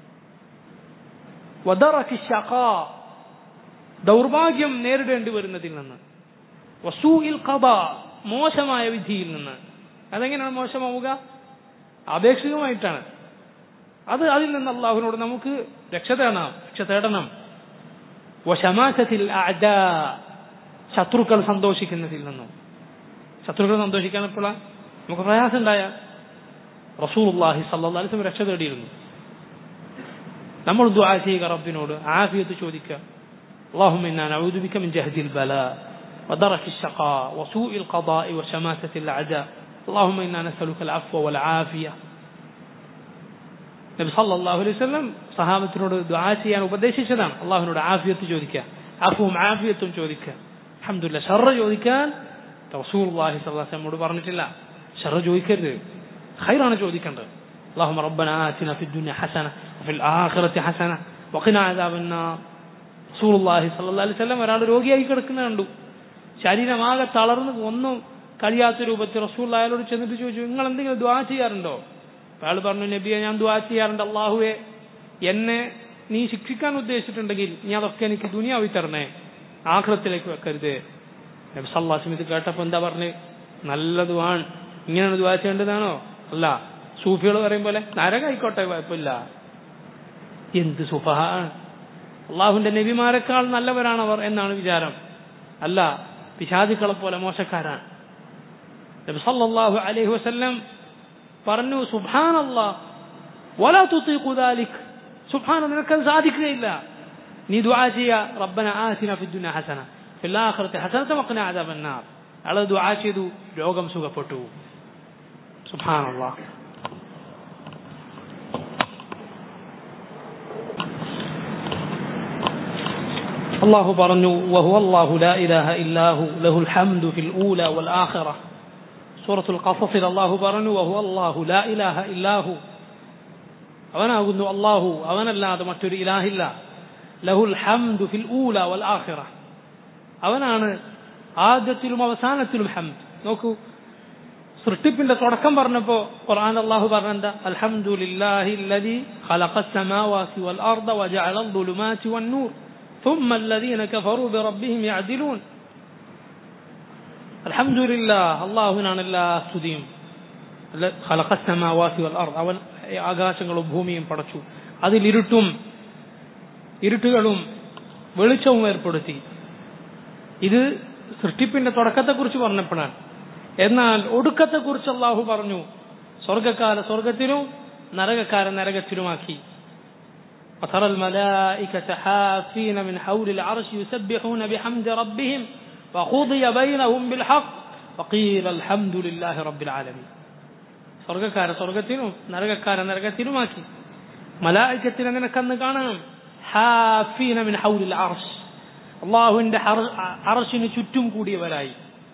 S1: വദറക്ക് ഷഖാ ദൗർഭാഗ്യം നേരിടേണ്ടി വരുന്നതിൽ നിന്ന് വസൂഇൽ ഖബ മോശമായ വിധിയിൽ നിന്ന് അതെങ്ങനെയാണ് മോശമാവുക ആപേക്ഷികമായിട്ടാണ് അത് അതിൽ നിന്ന് അള്ളാഹുവിനോട് നമുക്ക് രക്ഷ തേടണം രക്ഷ തേടണം വശമാസത്തിൽ അദാ ശത്രുക്കൾ സന്തോഷിക്കുന്നതിൽ നിന്നും ശത്രുക്കൾ സന്തോഷിക്കാൻ എപ്പോഴാണ് നമുക്ക് പ്രയാസം ഉണ്ടായ റസൂലുള്ളാഹി സല്ലല്ലാഹു അലൈഹി വസല്ലം രക്ഷ തേടിയിരുന്നു നമ്മൾ ദുആ ചെയ്യുക റബ്ബിനോട് ആഫിയത്ത് ചോദിക്കുക اللهم إنا نعوذ بك من جهد البلاء ودرك الشقاء وسوء القضاء وشماتة الأعداء اللهم إنا نسألك العفو والعافية നബി സല്ലല്ലാഹു അലൈഹി വസല്ലം സഹാബത്തിനോട് ദുആ ചെയ്യാൻ ഉപദേശിച്ചതാണ് അള്ളാഹുവിനോട് ആഫിയത്ത് ചോദിക്കുക അഫുവും ആഫിയത്തും ചോദിക്കുക അൽഹംദുലില്ലാ ഷർറ ചോദിക്കാൻ റസൂലുള്ളാഹി സ്വല്ലല്ലാഹു അലൈഹി വസല്ലം പറഞ്ഞിട്ടില്ല ഷർറ ചോദിക്കരുത് ഖൈറാണ് ചോദിക്കേണ്ടത് اللهم ربنا آتنا في الدنيا حسنة وفي الآخرة حسنة وقنا عذاب النار റസൂൽ അള്ളാഹി സല്ലാ അലൈഹി സ്വലം ഒരാൾ രോഗിയായി കിടക്കുന്ന കണ്ടു ശരീരമാകെ തളർന്ന് ഒന്നും കഴിയാത്ത രൂപത്തിൽ റസൂൽ അയാളോട് ചെന്നിട്ട് ചോദിച്ചു നിങ്ങൾ എന്തെങ്കിലും ദ്വാ ചെയ്യാറുണ്ടോ അയാൾ പറഞ്ഞു നബിയെ ഞാൻ ദ്വാ ചെയ്യാറുണ്ട് അള്ളാഹുവെ എന്നെ നീ ശിക്ഷിക്കാൻ ഉദ്ദേശിച്ചിട്ടുണ്ടെങ്കിൽ നീ അതൊക്കെ എനിക്ക് ദുനിയാവി തരണേ ആഹ്ലത്തിലേക്ക് വെക്കരുത് നബി സല്ലാസും ഇത് കേട്ടപ്പോ എന്താ പറഞ്ഞ് നല്ലതുവാൻ ഇങ്ങനെയാണ് ദ്വാ ചെയ്യേണ്ടതാണോ അല്ല സൂഫികൾ പറയും പോലെ നരകായിക്കോട്ടെ കുഴപ്പമില്ല എന്ത് സുഫഹാണ് അള്ളാഹുവിന്റെ നബിമാരെക്കാൾ നല്ലവരാണവർ എന്നാണ് വിചാരം അല്ല പിശാദിക്കളെ പോലെ മോശക്കാരാണ് നബി സല്ലല്ലാഹു അലൈഹി വസല്ലം പറഞ്ഞു സുബ്ഹാനല്ലാഹ് വലാ തുതീഖു ദാലിക് സുബ്ഹാന നിനക്കത് സാധിക്കുകയില്ല നീ ദുആ ചെയ്യുക റബ്ബന ആതിന ഫി ദുനിയ ഹസന ഫിൽ ആഖിറതി ഹസനത വഖിന അദാബൻ നാർ അയാൾ ദുആ ചെയ്തു രോഗം സുഖപ്പെട്ടു സുബ്ഹാനല്ലാഹ് الله പറഞ്ഞു وهو الله لا إله إلا هو له الحمد في الأولى والآخرة سورة القصص الله പറഞ്ഞു وهو الله لا إله إلا هو അവനാകുന്നു അള്ളാഹു അവനല്ലാതെ മറ്റൊരു ഇലാഹില്ല ലഹുൽ ഹംദു ഫിൽ ഊല വൽ ആഖിറ അവനാണ് ആദ്യത്തിലും അവസാനത്തിലും ഹംദ് നോക്കൂ സൃഷ്ടിപ്പിന്റെ തുടക്കം പറഞ്ഞപ്പോ ഖുർആൻ അള്ളാഹു പറഞ്ഞെന്താ അൽഹംദുലില്ലാഹി الذي خلق السماوات والأرض وجعل الظلمات والنور ثم الذين كفروا بربهم يعدلون الحمد لله الله നാണ് എല്ലാ സ്തുതിയും خلق السماوات والأرض അവൻ ആകാശങ്ങളും ഭൂമിയും പടച്ചു അതിൽ ഇരുട്ടും ഇരുട്ടുകളും വെളിച്ചവും ഏർപ്പെടുത്തി ഇത് സൃഷ്ടിപ്പിന്റെ തുടക്കത്തെക്കുറിച്ച് പറഞ്ഞപ്പോഴാണ് എന്നാൽ ഒടുക്കത്തെക്കുറിച്ച് അള്ളാഹു പറഞ്ഞു സ്വർഗക്കാരെ സ്വർഗത്തിലും നരകക്കാരെ നരകത്തിലുമാക്കി وترى الملائكة حافين من حول العرش يسبحون بحمد ربهم وقضي بينهم بالحق وقيل الحمد لله رب العالمين സ്വർഗക്കാരെ സ്വർഗത്തിലും നരകക്കാരെ നരകത്തിലുമാക്കി മലായിക്കത്തിനെ നിനക്കന്ന് കാണണം ഹാഫീന മിൻ ഹൗലിൽ അർഷ് അള്ളാഹുവിന്റെ അറശിന് ചുറ്റും കൂടിയവരായി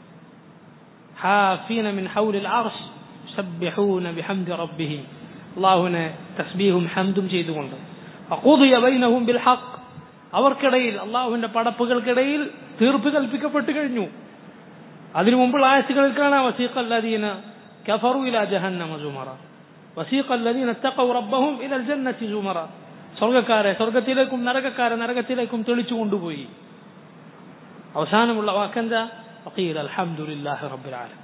S1: ഹാഫീന മിൻ ഹൗലിൽ അർശ് സബ്ബിഹൂന ബിഹംദി റബ്ബിഹിം അള്ളാഹുവിനെ തസ്ബീഹും ഹംദും ചെയ്തുകൊണ്ട് അഖൂദിയ ബൈനഹും ബിൽ ഹഖ് അവർക്കിടയിൽ അള്ളാഹുവിന്റെ പടപ്പുകൾക്കിടയിൽ തീർപ്പ് കൽപ്പിക്കപ്പെട്ടു കഴിഞ്ഞു അതിനു മുമ്പുള്ള ആയത്തുകളിൽ കാണാം വസീഖ അല്ലദീന കഫറു ഇല ജഹന്നമ സുമറ വസീഖ അല്ലദീന തഖവ റബ്ബഹും ഇല ജന്നത്തി സുമറ സ്വർഗക്കാരെ സ്വർഗത്തിലേക്കും നരകക്കാരെ നരകത്തിലേക്കും തെളിച്ചു കൊണ്ടുപോയി അവസാനമുള്ള വാക്കെന്താ വഖീൽ അൽഹംദുലില്ലാഹി റബ്ബിൽ ആലമീൻ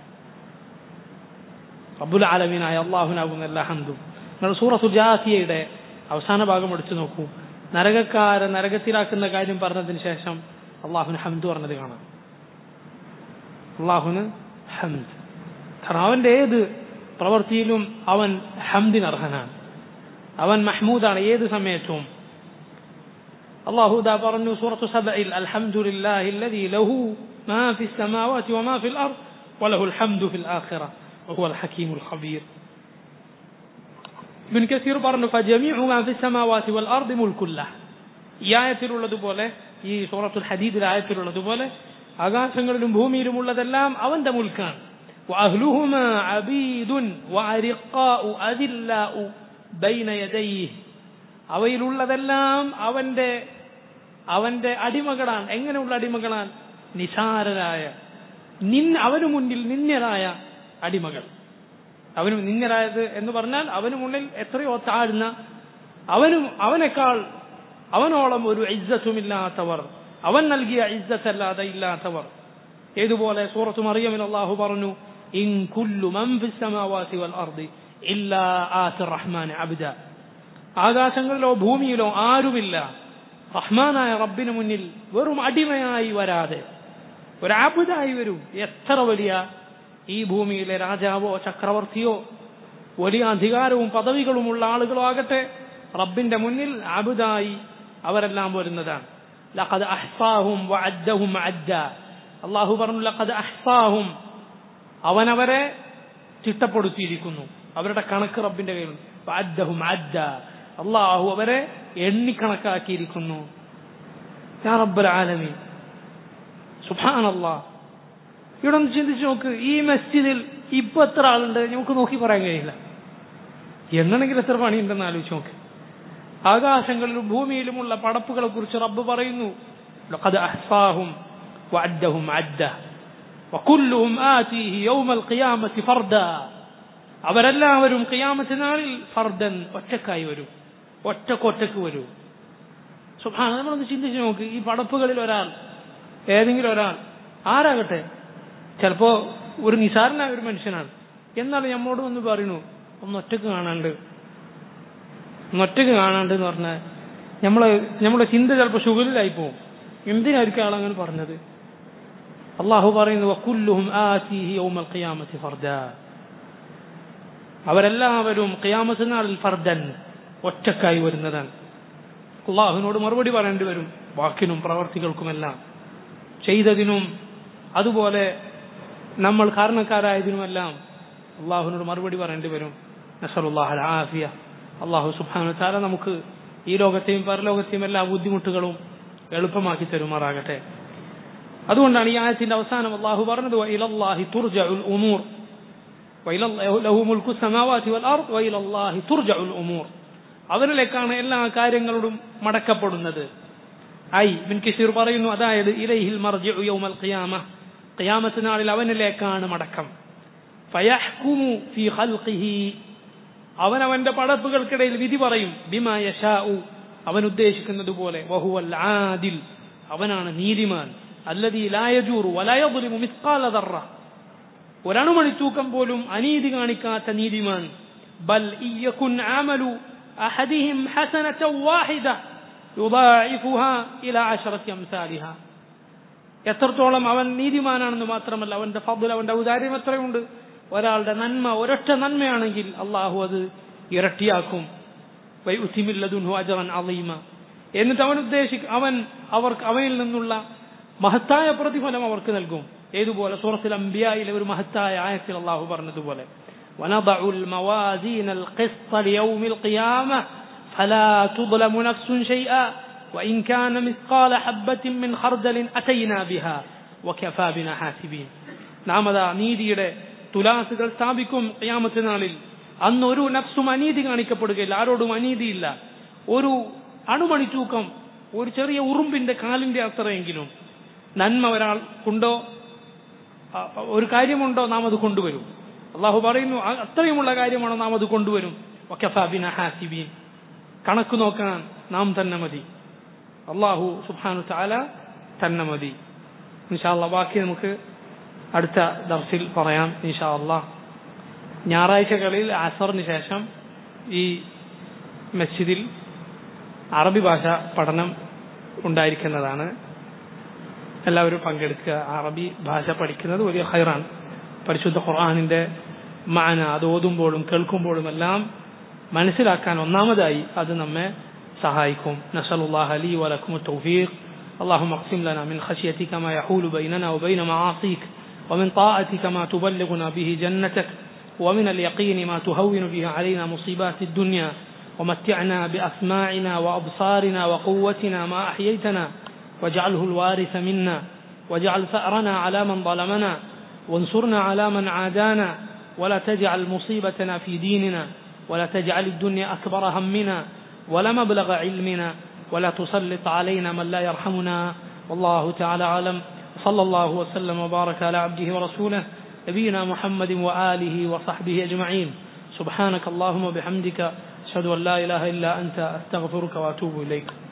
S1: റബ്ബുൽ ആലമീനായ അള്ളാഹുനാകുന്ന എല്ലാ ഹംദും നിങ്ങൾ സൂറത്തു ജാസിയയുടെ അവസാന ഭാഗം എടുത്തു നോക്കൂ നരകക്കാരെ നരകത്തിലാക്കുന്ന കാര്യം പറഞ്ഞതിന് ശേഷം അള്ളാഹുന് ഹംദ് പറഞ്ഞത് കാണാം അള്ളാഹുന് ഹംദ് കാരണം അവന്റെ ഏത് പ്രവൃത്തിയിലും അവൻ ഹംദിന് അർഹനാണ് അവൻ മഹ്മൂദാണ് ഏത് സമയത്തും അള്ളാഹു ദാ പറഞ്ഞു സൂറത്തു സബയിൽ അൽഹംദുലില്ലാഹി الذي له ما في السماوات وما في الأرض وله الحمد في الآخرة وهو الحكيم الخبير ഇബിൻ കസീർ പറഞ്ഞു ഫജമീഉ മാ ഫി സമാവാതി വൽ അർദി മുൽക്കുല്ല ഈ ആയത്തിലുള്ളതുപോലെ ഈ സൂറത്തുൽ ഹദീദിൽ ആയത്തിലുള്ളതുപോലെ ആകാശങ്ങളിലും ഭൂമിയിലും ഉള്ളതെല്ലാം അവന്റെ മുൽക്കാണ് وأهلهما عبيد وأرقاء أذلاء بين يديه അവയിലുള്ളതെല്ലാം അവന്റെ അവന്റെ അടിമകളാണ് എങ്ങനെയുള്ള അടിമകളാണ് നിസാരരായ നിൻ അവനു മുന്നിൽ നിന്യരായ അടിമകൾ അവന് നിന്യരായത് എന്ന് പറഞ്ഞാൽ അവന് മുന്നിൽ എത്രയോ താഴ്ന്ന അവനും അവനേക്കാൾ അവനോളം ഒരു ഇജ്ജത്തുമില്ലാത്തവർ അവൻ നൽകിയ ഇജ്ജത്തല്ലാതെ ഇല്ലാത്തവർ ഏതുപോലെ സൂറത്ത് മറിയമിൽ അള്ളാഹു പറഞ്ഞു ഇൻ കുല്ലു മൻ ഫിസ് സമാവാതി വൽ അർദി ഇല്ലാ ആതി റഹ്മാൻ അബ്ദ ആകാശങ്ങളിലോ ഭൂമിയിലോ ആരുമില്ല റഹ്മാനായ റബ്ബിന് മുന്നിൽ വെറും അടിമയായി വരാതെ ഒരു അബുദായി വരും എത്ര വലിയ ഈ ഭൂമിയിലെ രാജാവോ ചക്രവർത്തിയോ വലിയ അധികാരവും പദവികളുമുള്ള ആളുകളോ ആകട്ടെ റബ്ബിന്റെ മുന്നിൽ അബുദായി അവരെല്ലാം വരുന്നതാണ് ലഖദ് അഹ്സാഹും വഅദ്ദഹും അദ്ദ അള്ളാഹു പറഞ്ഞു ലഖദ് അഹ്സാഹും അവനവരെ ചിട്ടപ്പെടുത്തിയിരിക്കുന്നു അവരുടെ കണക്ക് റബ്ബിന്റെ കയ്യിലുണ്ട് വഅദ്ദഹും അദ്ദ അള്ളാഹു അവരെ എണ്ണിക്കണക്കാക്കിയിരിക്കുന്നു യാ റബ്ബൽ ആലമീൻ സുബ്ഹാനല്ലാഹ് ഇവിടെ ഒന്ന് ചിന്തിച്ചു നോക്ക് ഈ മസ്ജിദിൽ ഇപ്പൊ എത്ര ആളുണ്ട് നമുക്ക് നോക്കി പറയാൻ കഴിയില്ല എങ്ങനെങ്കിൽ എത്ര പണിയുണ്ടെന്ന് ആലോചിച്ച് നോക്ക് ആകാശങ്ങളിലും ഭൂമിയിലുമുള്ള പടപ്പുകളെ കുറിച്ച് റബ്ബ് പറയുന്നു لقد أحصاهم وعدهم عدا وكلهم آتيه يوم القيامة فردا അവരെല്ലാവരും ഖിയാമത്ത് നാളിൽ ഫർദൻ ഒറ്റക്കായി വരും ഒറ്റക്കൊറ്റക്ക് വരും സുഭാന നമ്മളൊന്ന് ചിന്തിച്ചു നോക്ക് ഈ പടപ്പുകളിൽ ഒരാൾ ഏതെങ്കിലും ഒരാൾ ആരാകട്ടെ ചിലപ്പോ ഒരു നിസാരനായ ഒരു മനുഷ്യനാണ് എന്നാൽ നമ്മോട് ഒന്ന് പറയുന്നു ഒന്ന് ഒറ്റക്ക് കാണാണ്ട് ഒന്ന് ഒറ്റക്ക് കാണാണ്ട് എന്ന് പറഞ്ഞാൽ നമ്മളെ നമ്മളെ ചിന്ത ചിലപ്പോൾ ഷുഗലിലായി പോകും എന്തിനായിരിക്കും ആളങ്ങനെ പറഞ്ഞത് അള്ളാഹു പറയുന്നു വക്കുല്ലുഹും ആതീഹി യൗമൽ ഖിയാമത്തി ഫർദാ അവരെല്ലാവരും ഖിയാമത്ത് നാളിൽ ഫർദൻ ഒറ്റക്കായി വരുന്നതാണ് അള്ളാഹുവിനോട് മറുപടി പറയേണ്ടി വരും വാക്കിനും പ്രവർത്തികൾക്കുമെല്ലാം ചെയ്തതിനും അതുപോലെ നമ്മൾ കാരണക്കാരായതിനുമെല്ലാം അള്ളാഹുവിനോട് മറുപടി പറയേണ്ടി വരും നസറുല്ലാഹൽ ആഫിയ അള്ളാഹു സുബാനു താല നമുക്ക് ഈ ലോകത്തെയും പരലോകത്തെയും എല്ലാ ബുദ്ധിമുട്ടുകളും എളുപ്പമാക്കി തരുമാറാകട്ടെ അതുകൊണ്ടാണ് ഈ ആയത്തിന്റെ അവസാനം അള്ളാഹു പറഞ്ഞത് ഇലല്ലാഹി തുർജഉൽ ഉമൂർ له ملك السماوات والأرض وإلى الله ترجع الأمور അവരിലേക്കാണ് എല്ലാ കാര്യങ്ങളും മടക്കപ്പെടുന്നത് ഐ ബിൻ കിഷീർ പറയുന്നു അതായത് ഇലൈഹിൽ മർജിഉ യൗമൽ ഖിയാമ ഖിയാമത്ത് നാളിൽ അവനിലേക്കാണ് മടക്കം ഫയഹ്കുമു ഫീ ഖൽഖിഹി അവൻ അവന്റെ പടപ്പുകൾക്കിടയിൽ വിധി പറയും ബിമാ യശാഉ അവൻ ഉദ്ദേശിക്കുന്നത് പോലെ വഹുവൽ ആദിൽ അവനാണ് നീതിമാൻ അല്ലദീ ലാ യജൂറു വലാ യദ്ലിമു മിസ്ഖാല ദർറ ഒരണുമണി തൂക്കം പോലും അനീതി കാണിക്കാത്ത നീതിമാൻ ബൽ ഇയകുൻ ആമലു അഹദിഹിം ഹസനത വാഹിദ യുദാഇഫുഹാ ഇലാ അശറത്തി അംസാലിഹ എത്രത്തോളം അവൻ നീതിമാനാണെന്ന് മാത്രമല്ല അവന്റെ ഫضل അവന്റെ ഔദാര്യം എത്രയുണ്ട് ഒരാളുടെ നന്മ ഒരൊറ്റ നന്മയാണെങ്കിൽ അള്ളാഹു അത് ഇരട്ടിയാക്കും വൈഉസിമില്ലതുൻഹു അജറൻ അലീമ എന്നിട്ട് അവൻ ഉദ്ദേശിക്കും അവൻ അവർക്ക് അവനിൽ നിന്നുള്ള മഹത്തായ പ്രതിഫലം അവർക്ക് നൽകും ഏതുപോലെ സൂറത്തിൽ അംബിയായിലെ ഒരു മഹത്തായ ആയത്തിൽ അള്ളാഹു പറഞ്ഞതുപോലെ ونضع الموازين القسط ليوم القيامة فلا تظلم نفس شيئا وإن كان مثقال حبة من خردل أتينا بها وكفى بنا حاسبين നാം അതാ നീതിയുടെ തുലാസുകൾ സ്ഥാപിക്കും ഖിയാമത്ത് നാളിൽ അന്ന് ഒരു നഫ്സും അനീതി കാണിക്കപ്പെടുകയില്ല ആരോടും അനീതിയില്ല ഒരു അണുമണി തൂക്കം ഒരു ചെറിയ ഉറുമ്പിന്റെ കാലിന്റെ അത്രയെങ്കിലും നന്മ ഒരാൾ കൊണ്ടോ അ- ഒരു കാര്യമുണ്ടോ നാം അത് കൊണ്ടുവരും അള്ളാഹു പറയുന്നു "അ- അത്രയുമുള്ള കാര്യമാണോ നാം അത് കൊണ്ടുവരും വക്കഫാബിന ഹാസിബീൻ കണക്ക് നോക്കാൻ നാം തന്നെ മതി അള്ളാഹു സുബ്ഹാനു താല തന്നെ മതി ഇൻഷാല്ല ബാക്കി നമുക്ക് അടുത്ത ദർസിൽ പറയാം ഇൻഷാ അള്ളാഹ് ഞായറാഴ്ചകളിൽ അസറിന് ശേഷം ഈ മസ്ജിദിൽ അറബി ഭാഷ പഠനം ഉണ്ടായിരിക്കുന്നതാണ് എല്ലാവരും പങ്കെടുക്കുക അറബി ഭാഷ പഠിക്കുന്നത് വലിയ ഹൈറാണ് പരിശുദ്ധ ഖുർആാനിന്റെ മാന അത് ഓതുമ്പോഴും കേൾക്കുമ്പോഴും എല്ലാം മനസ്സിലാക്കാൻ ഒന്നാമതായി അത് നമ്മെ സഹായിക്കും നസലുല്ലാഹ അലി വലക്കും തൗഫീഖ് اللهم اقسم لنا من خشيتك ما يحول بيننا وبين معاصيك ومن طاعتك ما تبلغنا به جنتك ومن اليقين ما تهون به علينا مصيبات الدنيا ومتعنا بأسماعنا وأبصارنا وقوتنا ما أحييتنا واجعله الوارث منا واجعل ثأرنا على من ظلمنا وانصرنا على من عادانا ولا تجعل مصيبتنا في ديننا ولا تجعل الدنيا أكبر همنا ولا مبلغ علمنا ولا تسلط علينا من لا يرحمنا والله تعالى أعلم صلى الله وسلم وبارك على عبده ورسوله نبينا محمد وآله وصحبه أجمعين سبحانك اللهم وبحمدك أشهد أن لا إله إلا أنت أستغفرك وأتوب إليك